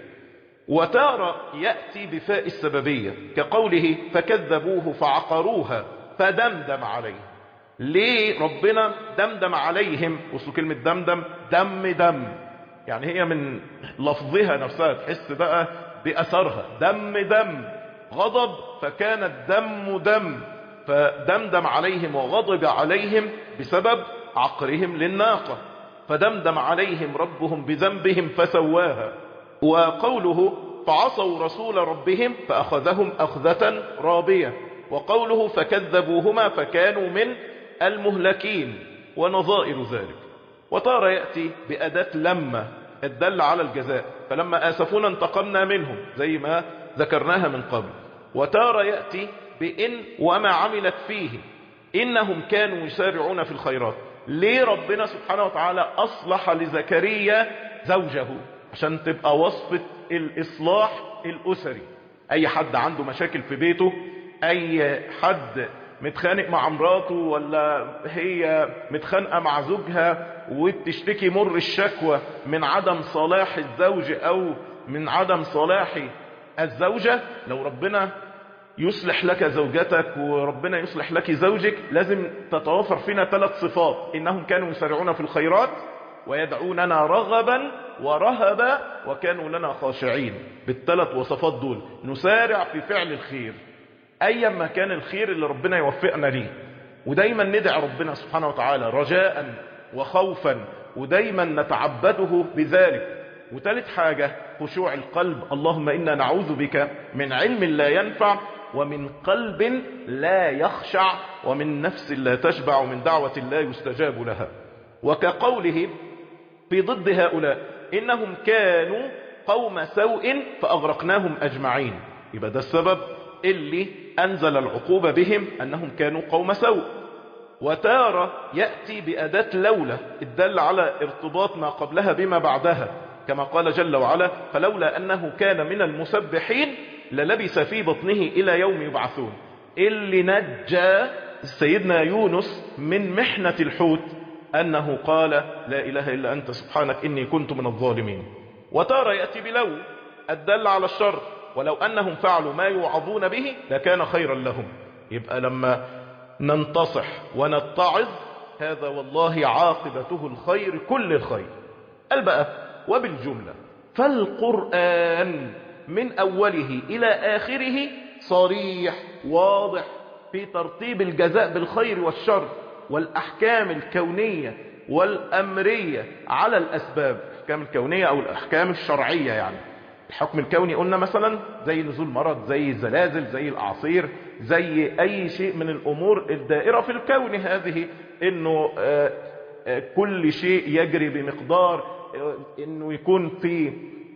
وتارة يأتي بفاء السببية كقوله فكذبوه فعقروها فدمدم عليه ليه ربنا دمدم عليهم وصلوا كلمة دمدم دم دم يعني هي من لفظها نفسها تحس بقى بأثرها دم دم غضب فكان الدم دم فدمدم عليهم وغضب عليهم بسبب عقرهم للناقة فدمدم عليهم ربهم بذنبهم فسواها وقوله فعصوا رسول ربهم فأخذهم أخذة رابية وقوله فكذبوهما فكانوا من المهلكين ونظائر ذلك وتارى يأتي بأداة لما الدل على الجزاء فلما آسفونا انتقمنا منهم زي ما ذكرناها من قبل وتارى يأتي بإن وما عملت فيه إنهم كانوا يسارعون في الخيرات ليه ربنا سبحانه وتعالى أصلح لزكريا زوجه عشان تبقى وصفة الإصلاح الأسري أي حد عنده مشاكل في بيته أي حد متخانق مع مراته ولا هي متخانقة مع زوجها وبتشتكي مر الشكوى من عدم صلاح الزوج أو من عدم صلاح الزوجة لو ربنا يصلح لك زوجتك وربنا يصلح لك زوجك لازم تتوافر فينا ثلاث صفات إنهم كانوا يسارعون في الخيرات ويدعوننا رغبا ورهبا وكانوا لنا خاشعين بالثلاث وصفات دول نسارع في فعل الخير ايا ما كان الخير اللي ربنا يوفقنا ليه ودايما ندعي ربنا سبحانه وتعالى رجاء وخوفا ودايما نتعبده بذلك وثالث حاجة خشوع القلب اللهم إنا نعوذ بك من علم لا ينفع ومن قلب لا يخشع ومن نفس لا تشبع ومن دعوة لا يستجاب لها وكقوله في ضد هؤلاء إنهم كانوا قوم سوء فأغرقناهم أجمعين يبقى ده السبب اللي أنزل العقوبة بهم أنهم كانوا قوم سوء وتارة يأتي بأداة لولا الدل على ارتباط ما قبلها بما بعدها كما قال جل وعلا فلولا أنه كان من المسبحين للبس في بطنه إلى يوم يبعثون اللي نجى سيدنا يونس من محنة الحوت أنه قال لا إله إلا أنت سبحانك إني كنت من الظالمين وتارى يأتي بلو الدل على الشر ولو أنهم فعلوا ما يوعظون به لكان خيرا لهم يبقى لما ننتصح ونتعظ هذا والله عاقبته الخير كل الخير قال بقى وبالجملة فالقرآن من أوله إلى آخره صريح واضح في ترتيب الجزاء بالخير والشر والأحكام الكونية والأمرية على الأسباب الأحكام الكونية أو الأحكام الشرعية يعني الحكم الكوني قلنا مثلا زي نزول مرض زي الزلازل زي الأعصير زي أي شيء من الأمور الدائرة في الكون هذه إنه آآ آآ كل شيء يجري بمقدار إنه يكون في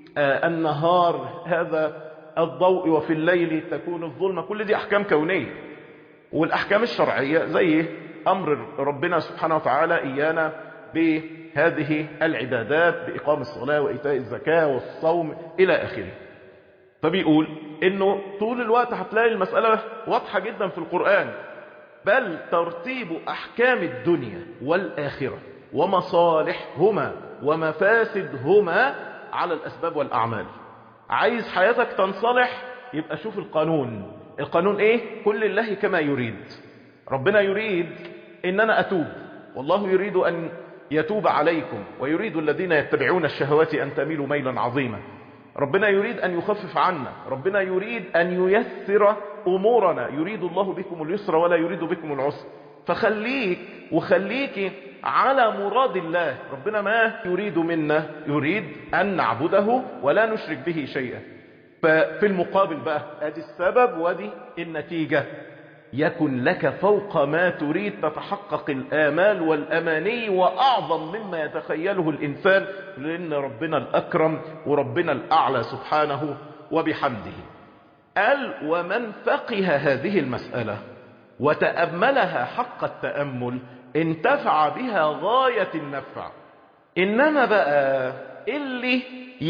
النهار هذا الضوء وفي الليل تكون الظلمة كل دي أحكام كونية والأحكام الشرعية زي أمر ربنا سبحانه وتعالى إيانا بهذه العبادات بإقام الصلاة وإيتاء الزكاة والصوم إلى آخره فبيقول إنه طول الوقت هتلاقي المسألة واضحة جدا في القرآن بل ترتيب أحكام الدنيا والآخرة ومصالحهما ومفاسدهما على الأسباب والأعمال عايز حياتك تنصلح يبقى شوف القانون القانون ايه كل الله كما يريد ربنا يريد ان انا اتوب والله يريد ان يتوب عليكم ويريد الذين يتبعون الشهوات ان تميلوا ميلا عظيما ربنا يريد ان يخفف عنا ربنا يريد ان ييسر امورنا يريد الله بكم اليسر ولا يريد بكم العسر فخليك وخليك على مراد الله ربنا ما يريد منا يريد أن نعبده ولا نشرك به شيئا ففي المقابل بقى ادي السبب ودي النتيجة يكن لك فوق ما تريد تتحقق الآمال والأماني وأعظم مما يتخيله الإنسان لأن ربنا الأكرم وربنا الأعلى سبحانه وبحمده قال ومن فقه هذه المسألة وتأملها حق التأمل انتفع بها غاية النفع إنما بقى اللي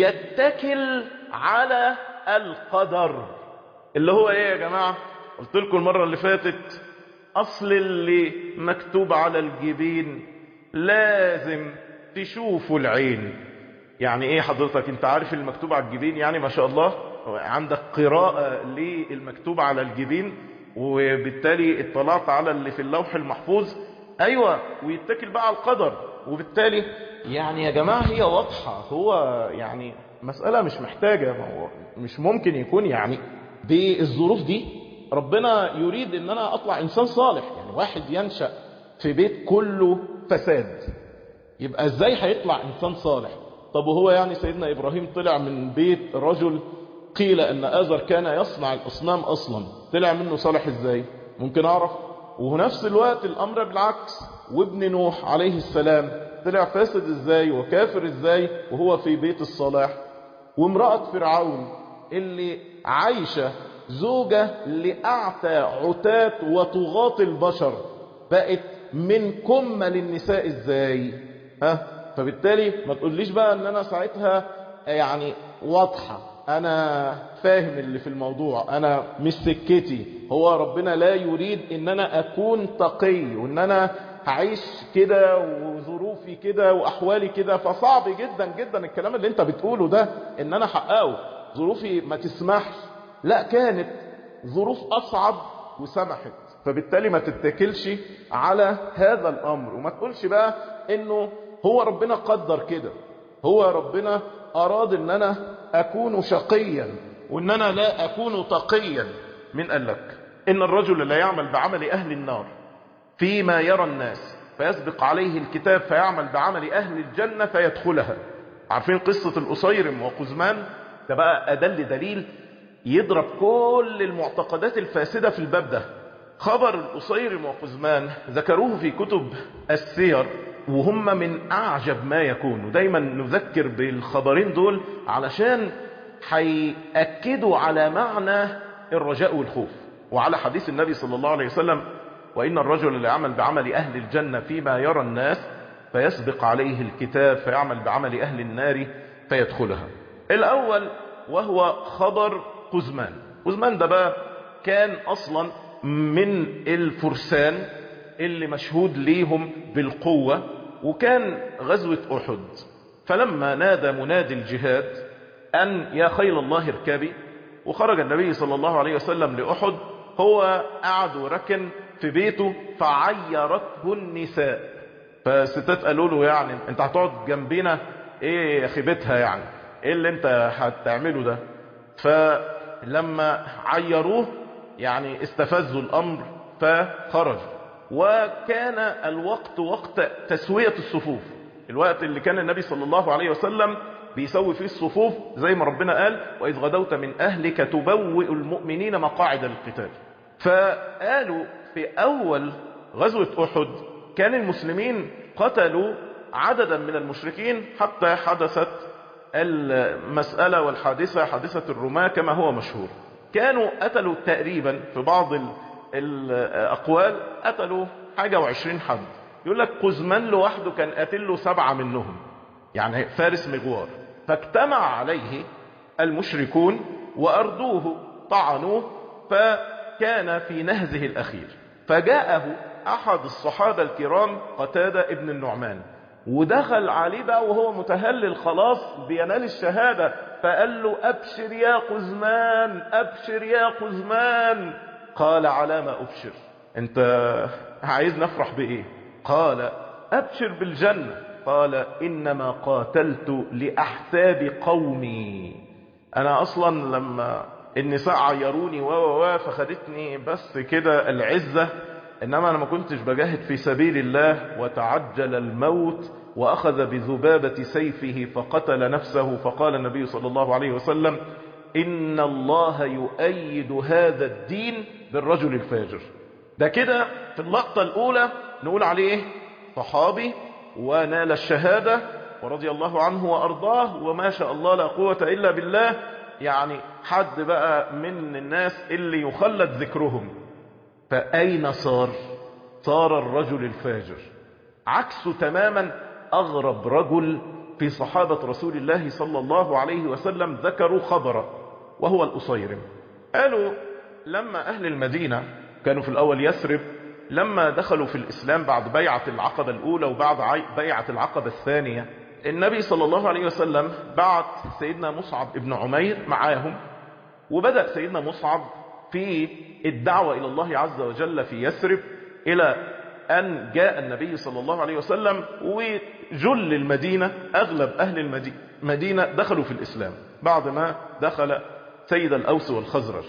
يتكل على القدر اللي هو ايه يا جماعة قلت لكم المرة اللي فاتت أصل اللي مكتوب على الجبين لازم تشوفوا العين يعني ايه حضرتك انت عارف المكتوب على الجبين يعني ما شاء الله عندك قراءة للمكتوب على الجبين وبالتالي اطلعت على اللي في اللوح المحفوظ ايوه ويتكل بقى على القدر وبالتالي يعني يا جماعة هي واضحة هو يعني مسألة مش محتاجة مش ممكن يكون يعني بالظروف دي ربنا يريد ان انا اطلع انسان صالح يعني واحد ينشأ في بيت كله فساد يبقى ازاي هيطلع انسان صالح طب وهو يعني سيدنا ابراهيم طلع من بيت رجل قيل ان ازر كان يصنع الاصنام اصلا طلع منه صالح ازاي ممكن اعرف وفي نفس الوقت الامر بالعكس وابن نوح عليه السلام طلع فاسد ازاي وكافر ازاي وهو في بيت الصلاح وامرأة فرعون اللي عايشة زوجة لأعتى عتاة وطغاة البشر بقت من كمة للنساء ازاي ها فبالتالي ما تقوليش بقى ان انا ساعتها يعني واضحة انا فاهم اللي في الموضوع انا مش سكتي هو ربنا لا يريد ان انا اكون تقي وان انا هعيش كده وظروفي كده واحوالي كده فصعب جدا جدا الكلام اللي انت بتقوله ده ان انا احققه ظروفي ما تسمحش لا كانت ظروف اصعب وسمحت فبالتالي ما تتكلش على هذا الامر وما تقولش بقى انه هو ربنا قدر كده هو ربنا اراد ان انا اكون شقيا وان انا لا اكون تقيا من قال لك ان الرجل لا يعمل بعمل اهل النار فيما يرى الناس فيسبق عليه الكتاب فيعمل بعمل أهل الجنة فيدخلها عارفين قصة الأصيرم وقزمان ده بقى أدل دليل يضرب كل المعتقدات الفاسدة في الباب ده خبر الأصيرم وقزمان ذكروه في كتب السير وهم من أعجب ما يكون ودايما نذكر بالخبرين دول علشان هيأكدوا على معنى الرجاء والخوف وعلى حديث النبي صلى الله عليه وسلم وإن الرجل ليعمل بعمل أهل الجنة فيما يرى الناس فيسبق عليه الكتاب فيعمل بعمل أهل النار فيدخلها الأول وهو خبر قزمان قزمان ده بقى كان أصلا من الفرسان اللي مشهود ليهم بالقوة وكان غزوة أحد فلما نادى منادي الجهاد أن يا خيل الله اركبي وخرج النبي صلى الله عليه وسلم لأحد هو قعد وركن في بيته فعيرته النساء فالستات قالوا له يعني انت هتقعد جنبنا ايه خيبتها يعني ايه اللي انت هتعمله ده فلما عيروه يعني استفزوا الامر فخرج وكان الوقت وقت تسوية الصفوف الوقت اللي كان النبي صلى الله عليه وسلم بيسوي فيه الصفوف زي ما ربنا قال وإذ غدوت من أهلك تبوئ المؤمنين مقاعد للقتال فقالوا في أول غزوة أحد كان المسلمين قتلوا عددا من المشركين حتى حدثت المسألة والحادثة حادثة الرماة كما هو مشهور كانوا قتلوا تقريبا في بعض الأقوال قتلوا حاجة وعشرين حد يقول لك قزمان لوحده كان قاتل له سبعة منهم يعني فارس مغوار فاجتمع عليه المشركون وأردوه طعنوه فكان في نهزه الأخير فجاءه أحد الصحابة الكرام قتادة ابن النعمان ودخل عليه بقى وهو متهلل خلاص بينال الشهادة فقال له أبشر يا قزمان أبشر يا قزمان قال على ما أبشر أنت عايز نفرح بإيه قال أبشر بالجنة قال إنما قاتلت لأحساب قومي أنا أصلا لما النساء عيروني و و فخدتني بس كده العزة إنما أنا ما كنتش بجاهد في سبيل الله وتعجل الموت وأخذ بذبابة سيفه فقتل نفسه فقال النبي صلى الله عليه وسلم إن الله يؤيد هذا الدين بالرجل الفاجر ده كده في اللقطة الأولى نقول عليه صحابي ونال الشهادة ورضي الله عنه وأرضاه وما شاء الله لا قوة إلا بالله يعني حد بقى من الناس اللي يخلد ذكرهم فأين صار صار الرجل الفاجر عكسه تماما أغرب رجل في صحابة رسول الله صلى الله عليه وسلم ذكروا خبره وهو الأصيرم قالوا لما أهل المدينة كانوا في الأول يسرب لما دخلوا في الإسلام بعد بيعة العقبة الأولى وبعد بيعة العقبة الثانية النبي صلى الله عليه وسلم بعت سيدنا مصعب ابن عمير معاهم وبدأ سيدنا مصعب في الدعوة إلى الله عز وجل في يسرب إلى أن جاء النبي صلى الله عليه وسلم وجل المدينة أغلب أهل المدينة دخلوا في الإسلام بعد ما دخل سيد الأوس والخزرج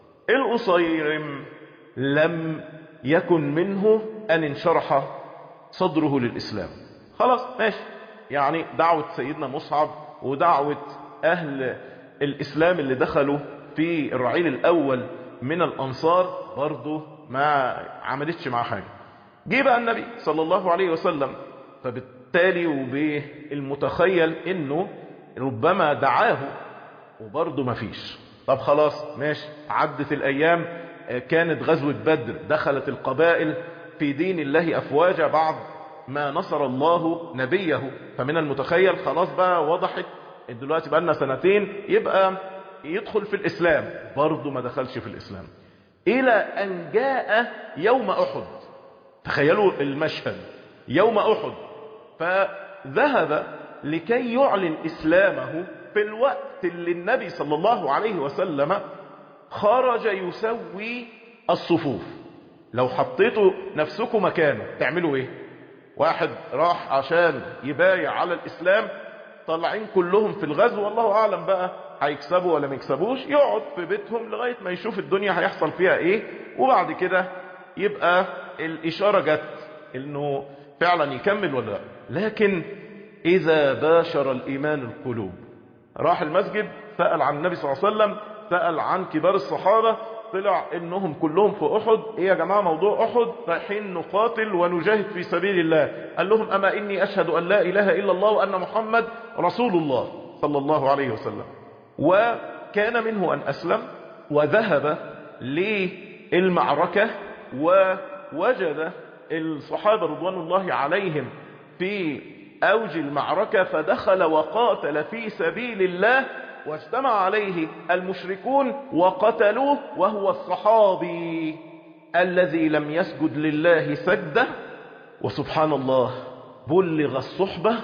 الأصيرم لم يكن منه أن انشرح صدره للإسلام خلاص ماشي يعني دعوة سيدنا مصعب ودعوة أهل الإسلام اللي دخلوا في الرعيل الأول من الأنصار برضه ما عملتش معاه حاجة جه بقى النبي صلى الله عليه وسلم فبالتالي وبالمتخيل انه ربما دعاه وبرضه ما فيش طب خلاص ماشي عدت الايام كانت غزوة بدر دخلت القبائل في دين الله افواجا بعد ما نصر الله نبيه فمن المتخيل خلاص بقى وضحت دلوقتي بقى لنا سنتين يبقى يدخل في الاسلام برضه ما دخلش في الاسلام الى ان جاء يوم احد تخيلوا المشهد يوم احد فذهب لكي يعلن اسلامه في الوقت اللي النبي صلى الله عليه وسلم خرج يسوي الصفوف لو حطيتوا نفسكم مكانه تعملوا ايه واحد راح عشان يبايع على الاسلام طالعين كلهم في الغزو والله اعلم بقى هيكسبوا ولا ما يكسبوش يقعد في بيتهم لغايه ما يشوف الدنيا هيحصل فيها ايه وبعد كده يبقى الاشاره جت انه فعلا يكمل ولا لا لكن اذا باشر الايمان القلوب راح المسجد سال عن النبي صلى الله عليه وسلم سال عن كبار الصحابه طلع انهم كلهم في احد ايه يا جماعه موضوع احد رايحين نقاتل ونجاهد في سبيل الله قال لهم اما اني اشهد ان لا اله الا الله وان محمد رسول الله صلى الله عليه وسلم وكان منه ان اسلم وذهب للمعركه ووجد الصحابه رضوان الله عليهم في اوج المعركه فدخل وقاتل في سبيل الله واجتمع عليه المشركون وقتلوه وهو الصحابي الذي لم يسجد لله سجدة وسبحان الله بلغ الصحبة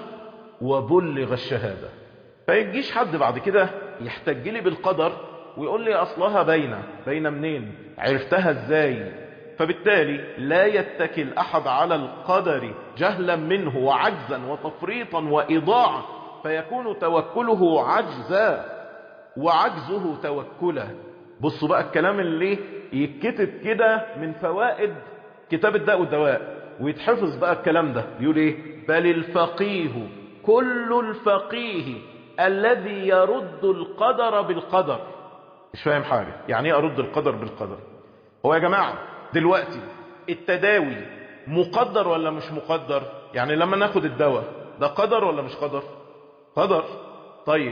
وبلغ الشهادة فيجيش حد بعد كده يحتج لي بالقدر ويقول لي أصلها بينة بينة منين عرفتها ازاي فبالتالي لا يتكل أحد على القدر جهلا منه وعجزا وتفريطا وإضاعة فيكون توكله عجزا وعجزه توكلا بصوا بقى الكلام اللي يتكتب كده من فوائد كتاب الداء والدواء ويتحفظ بقى الكلام ده يقول ايه بل الفقيه كل الفقيه الذي يرد القدر بالقدر مش فاهم حاجة يعني ايه ارد القدر بالقدر هو يا جماعة دلوقتي التداوي مقدر ولا مش مقدر يعني لما ناخد الدواء ده قدر ولا مش قدر قدر طيب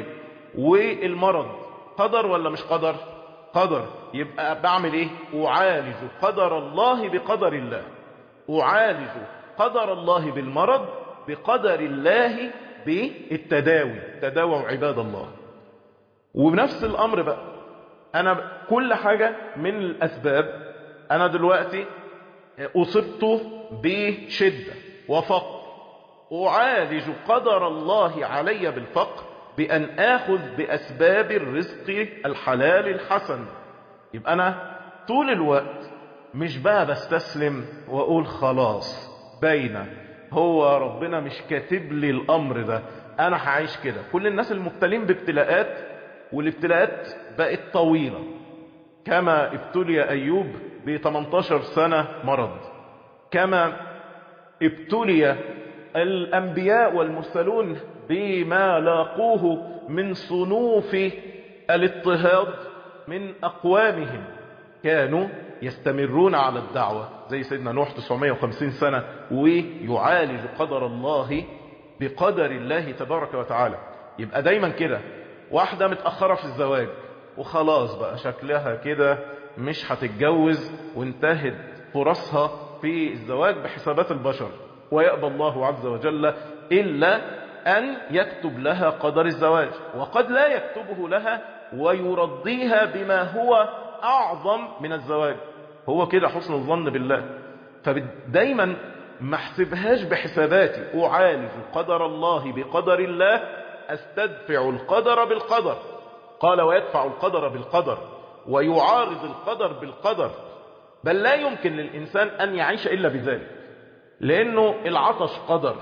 والمرض قدر ولا مش قدر قدر يبقى بعمل ايه اعالج قدر الله بقدر الله اعالج قدر الله بالمرض بقدر الله بالتداوي تداووا عباد الله وبنفس الامر بقى انا كل حاجة من الاسباب انا دلوقتي اصبت بشدة وفقر أعالج قدر الله علي بالفقر بأن آخذ بأسباب الرزق الحلال الحسن يبقى أنا طول الوقت مش بقى بستسلم وأقول خلاص بين هو ربنا مش كاتب لي الأمر ده أنا هعيش كده كل الناس المبتلين بابتلاءات والابتلاءات بقت طويلة كما ابتلي أيوب ب 18 سنة مرض كما ابتلي الأنبياء والمرسلون بما لاقوه من صنوف الاضطهاد من أقوامهم كانوا يستمرون على الدعوة زي سيدنا نوح 950 سنة ويعالج قدر الله بقدر الله تبارك وتعالى يبقى دايما كده واحدة متأخرة في الزواج وخلاص بقى شكلها كده مش هتتجوز وانتهت فرصها في الزواج بحسابات البشر ويأبى الله عز وجل إلا أن يكتب لها قدر الزواج وقد لا يكتبه لها ويرضيها بما هو أعظم من الزواج هو كده حسن الظن بالله فدايما ما احسبهاش بحساباتي أعالج قدر الله بقدر الله أستدفع القدر بالقدر قال ويدفع القدر بالقدر ويعارض القدر بالقدر بل لا يمكن للإنسان أن يعيش إلا بذلك لأنه العطش قدر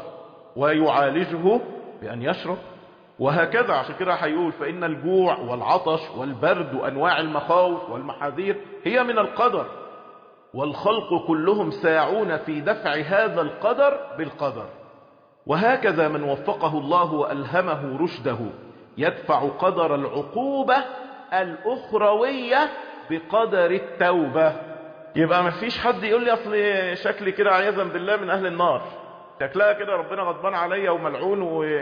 ويعالجه بأن يشرب وهكذا عشان كده هيقول فإن الجوع والعطش والبرد وأنواع المخاوف والمحاذير هي من القدر والخلق كلهم ساعون في دفع هذا القدر بالقدر وهكذا من وفقه الله وألهمه رشده يدفع قدر العقوبة الأخروية بقدر التوبة يبقى ما فيش حد يقول لي أصل شكلي كده عياذا بالله من أهل النار شكلها كده ربنا غضبان عليا وملعون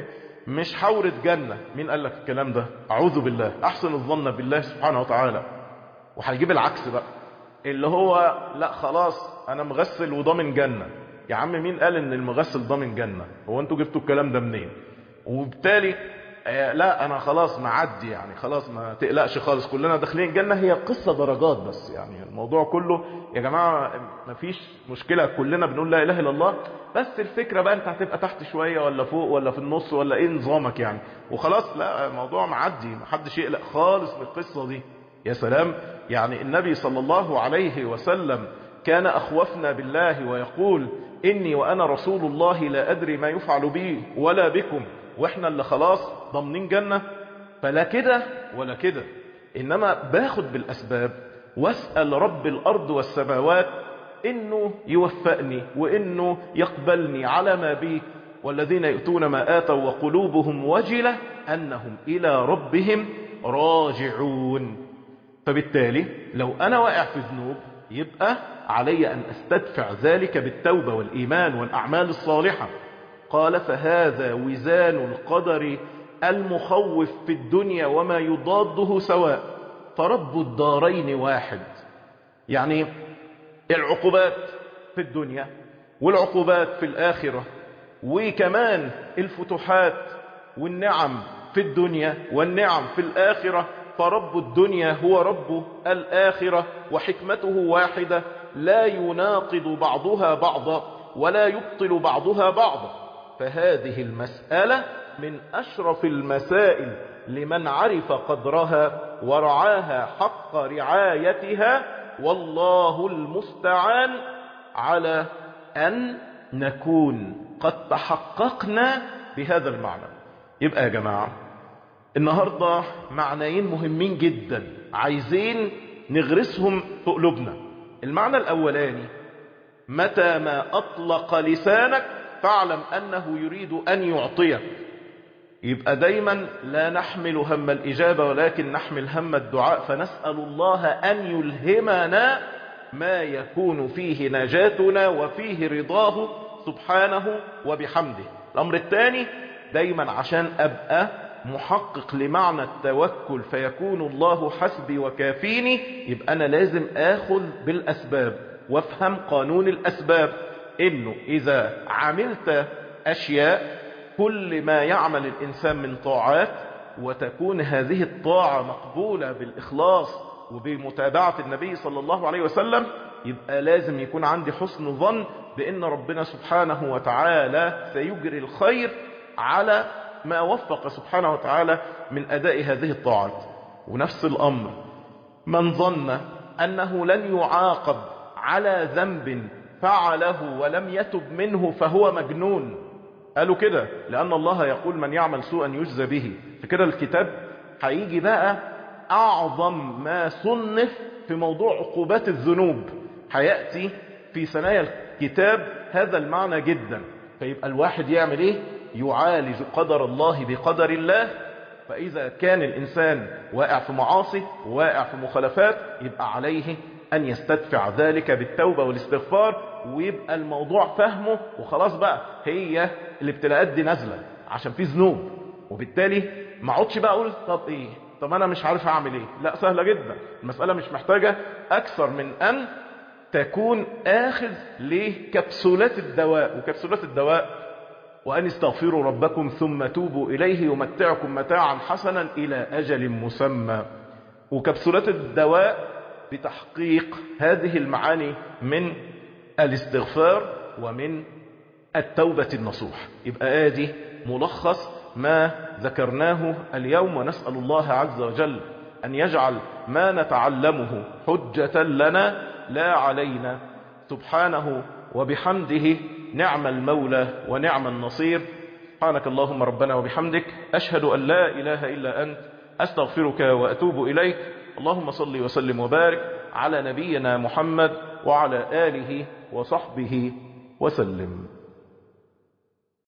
ومش حورة جنة مين قال لك الكلام ده أعوذ بالله أحسن الظن بالله سبحانه وتعالى وهيجيب العكس بقى اللي هو لا خلاص أنا مغسل وضامن جنة يا عم مين قال ان المغسل ضامن جنة هو انتوا جبتوا الكلام ده منين وبالتالي آه لا انا خلاص معدي يعني خلاص ما تقلقش خالص كلنا داخلين الجنة هي قصة درجات بس يعني الموضوع كله يا جماعة ما فيش مشكلة كلنا بنقول لا اله الا الله بس الفكرة بقى انت هتبقى تحت شوية ولا فوق ولا في النص ولا ايه نظامك يعني وخلاص لا الموضوع معدي محدش يقلق خالص من القصة دي يا سلام يعني النبي صلى الله عليه وسلم كان أخوفنا بالله ويقول إني وأنا رسول الله لا أدري ما يفعل بي ولا بكم وإحنا اللي خلاص ضمنين جنة فلا كده ولا كده إنما باخد بالأسباب واسأل رب الأرض والسماوات إنه يوفقني وإنه يقبلني على ما بي والذين يؤتون ما آتوا وقلوبهم وجلة أنهم إلى ربهم راجعون فبالتالي لو أنا واقع في ذنوب يبقى علي أن أستدفع ذلك بالتوبة والإيمان والأعمال الصالحة قال فهذا وزان القدر المخوف في الدنيا وما يضاده سواء فرب الدارين واحد يعني العقوبات في الدنيا والعقوبات في الآخرة وكمان الفتوحات والنعم في الدنيا والنعم في الآخرة فرب الدنيا هو رب الآخرة وحكمته واحدة لا يناقض بعضها بعضا ولا يبطل بعضها بعضا فهذه المسألة من أشرف المسائل لمن عرف قدرها ورعاها حق رعايتها والله المستعان على أن نكون قد تحققنا بهذا المعنى يبقى يا جماعة النهاردة معنيين مهمين جدا عايزين نغرسهم في قلوبنا المعنى الأولاني متى ما أطلق لسانك فاعلم أنه يريد أن يعطيك يبقى دايما لا نحمل هم الإجابة ولكن نحمل هم الدعاء فنسأل الله أن يلهمنا ما يكون فيه نجاتنا وفيه رضاه سبحانه وبحمده الأمر الثاني دايما عشان أبقى محقق لمعنى التوكل فيكون الله حسبي وكافيني يبقى أنا لازم آخذ بالأسباب وافهم قانون الأسباب إنه إذا عملت أشياء كل ما يعمل الإنسان من طاعات وتكون هذه الطاعة مقبولة بالإخلاص وبمتابعة النبي صلى الله عليه وسلم يبقى لازم يكون عندي حسن ظن بأن ربنا سبحانه وتعالى سيجري الخير على ما وفق سبحانه وتعالى من أداء هذه الطاعات ونفس الأمر من ظن أنه لن يعاقب على ذنب فعله ولم يتب منه فهو مجنون قالوا كده لأن الله يقول من يعمل سوءا يجزى به فكده الكتاب هيجي بقى أعظم ما صنف في موضوع عقوبات الذنوب هيأتي في ثنايا الكتاب هذا المعنى جدا فيبقى الواحد يعمل ايه يعالج قدر الله بقدر الله فإذا كان الإنسان واقع في معاصي واقع في مخالفات يبقى عليه أن يستدفع ذلك بالتوبة والاستغفار ويبقى الموضوع فهمه وخلاص بقى هي الابتلاءات دي نازلة عشان في ذنوب وبالتالي ما اقعدش بقى اقول طب ايه طب انا مش عارف اعمل ايه لا سهلة جدا المسألة مش محتاجة اكثر من ان تكون آخذ لكبسولات الدواء وكبسولات الدواء وأن استغفروا ربكم ثم توبوا إليه يمتعكم متاعا حسنا إلى أجل مسمى وكبسولات الدواء بتحقيق هذه المعاني من الاستغفار ومن التوبة النصوح يبقى آدي ملخص ما ذكرناه اليوم ونسأل الله عز وجل أن يجعل ما نتعلمه حجة لنا لا علينا سبحانه وبحمده نعم المولى ونعم النصير سبحانك اللهم ربنا وبحمدك أشهد أن لا إله إلا أنت أستغفرك وأتوب إليك اللهم صل وسلم وبارك على نبينا محمد وعلى آله وصحبه وسلم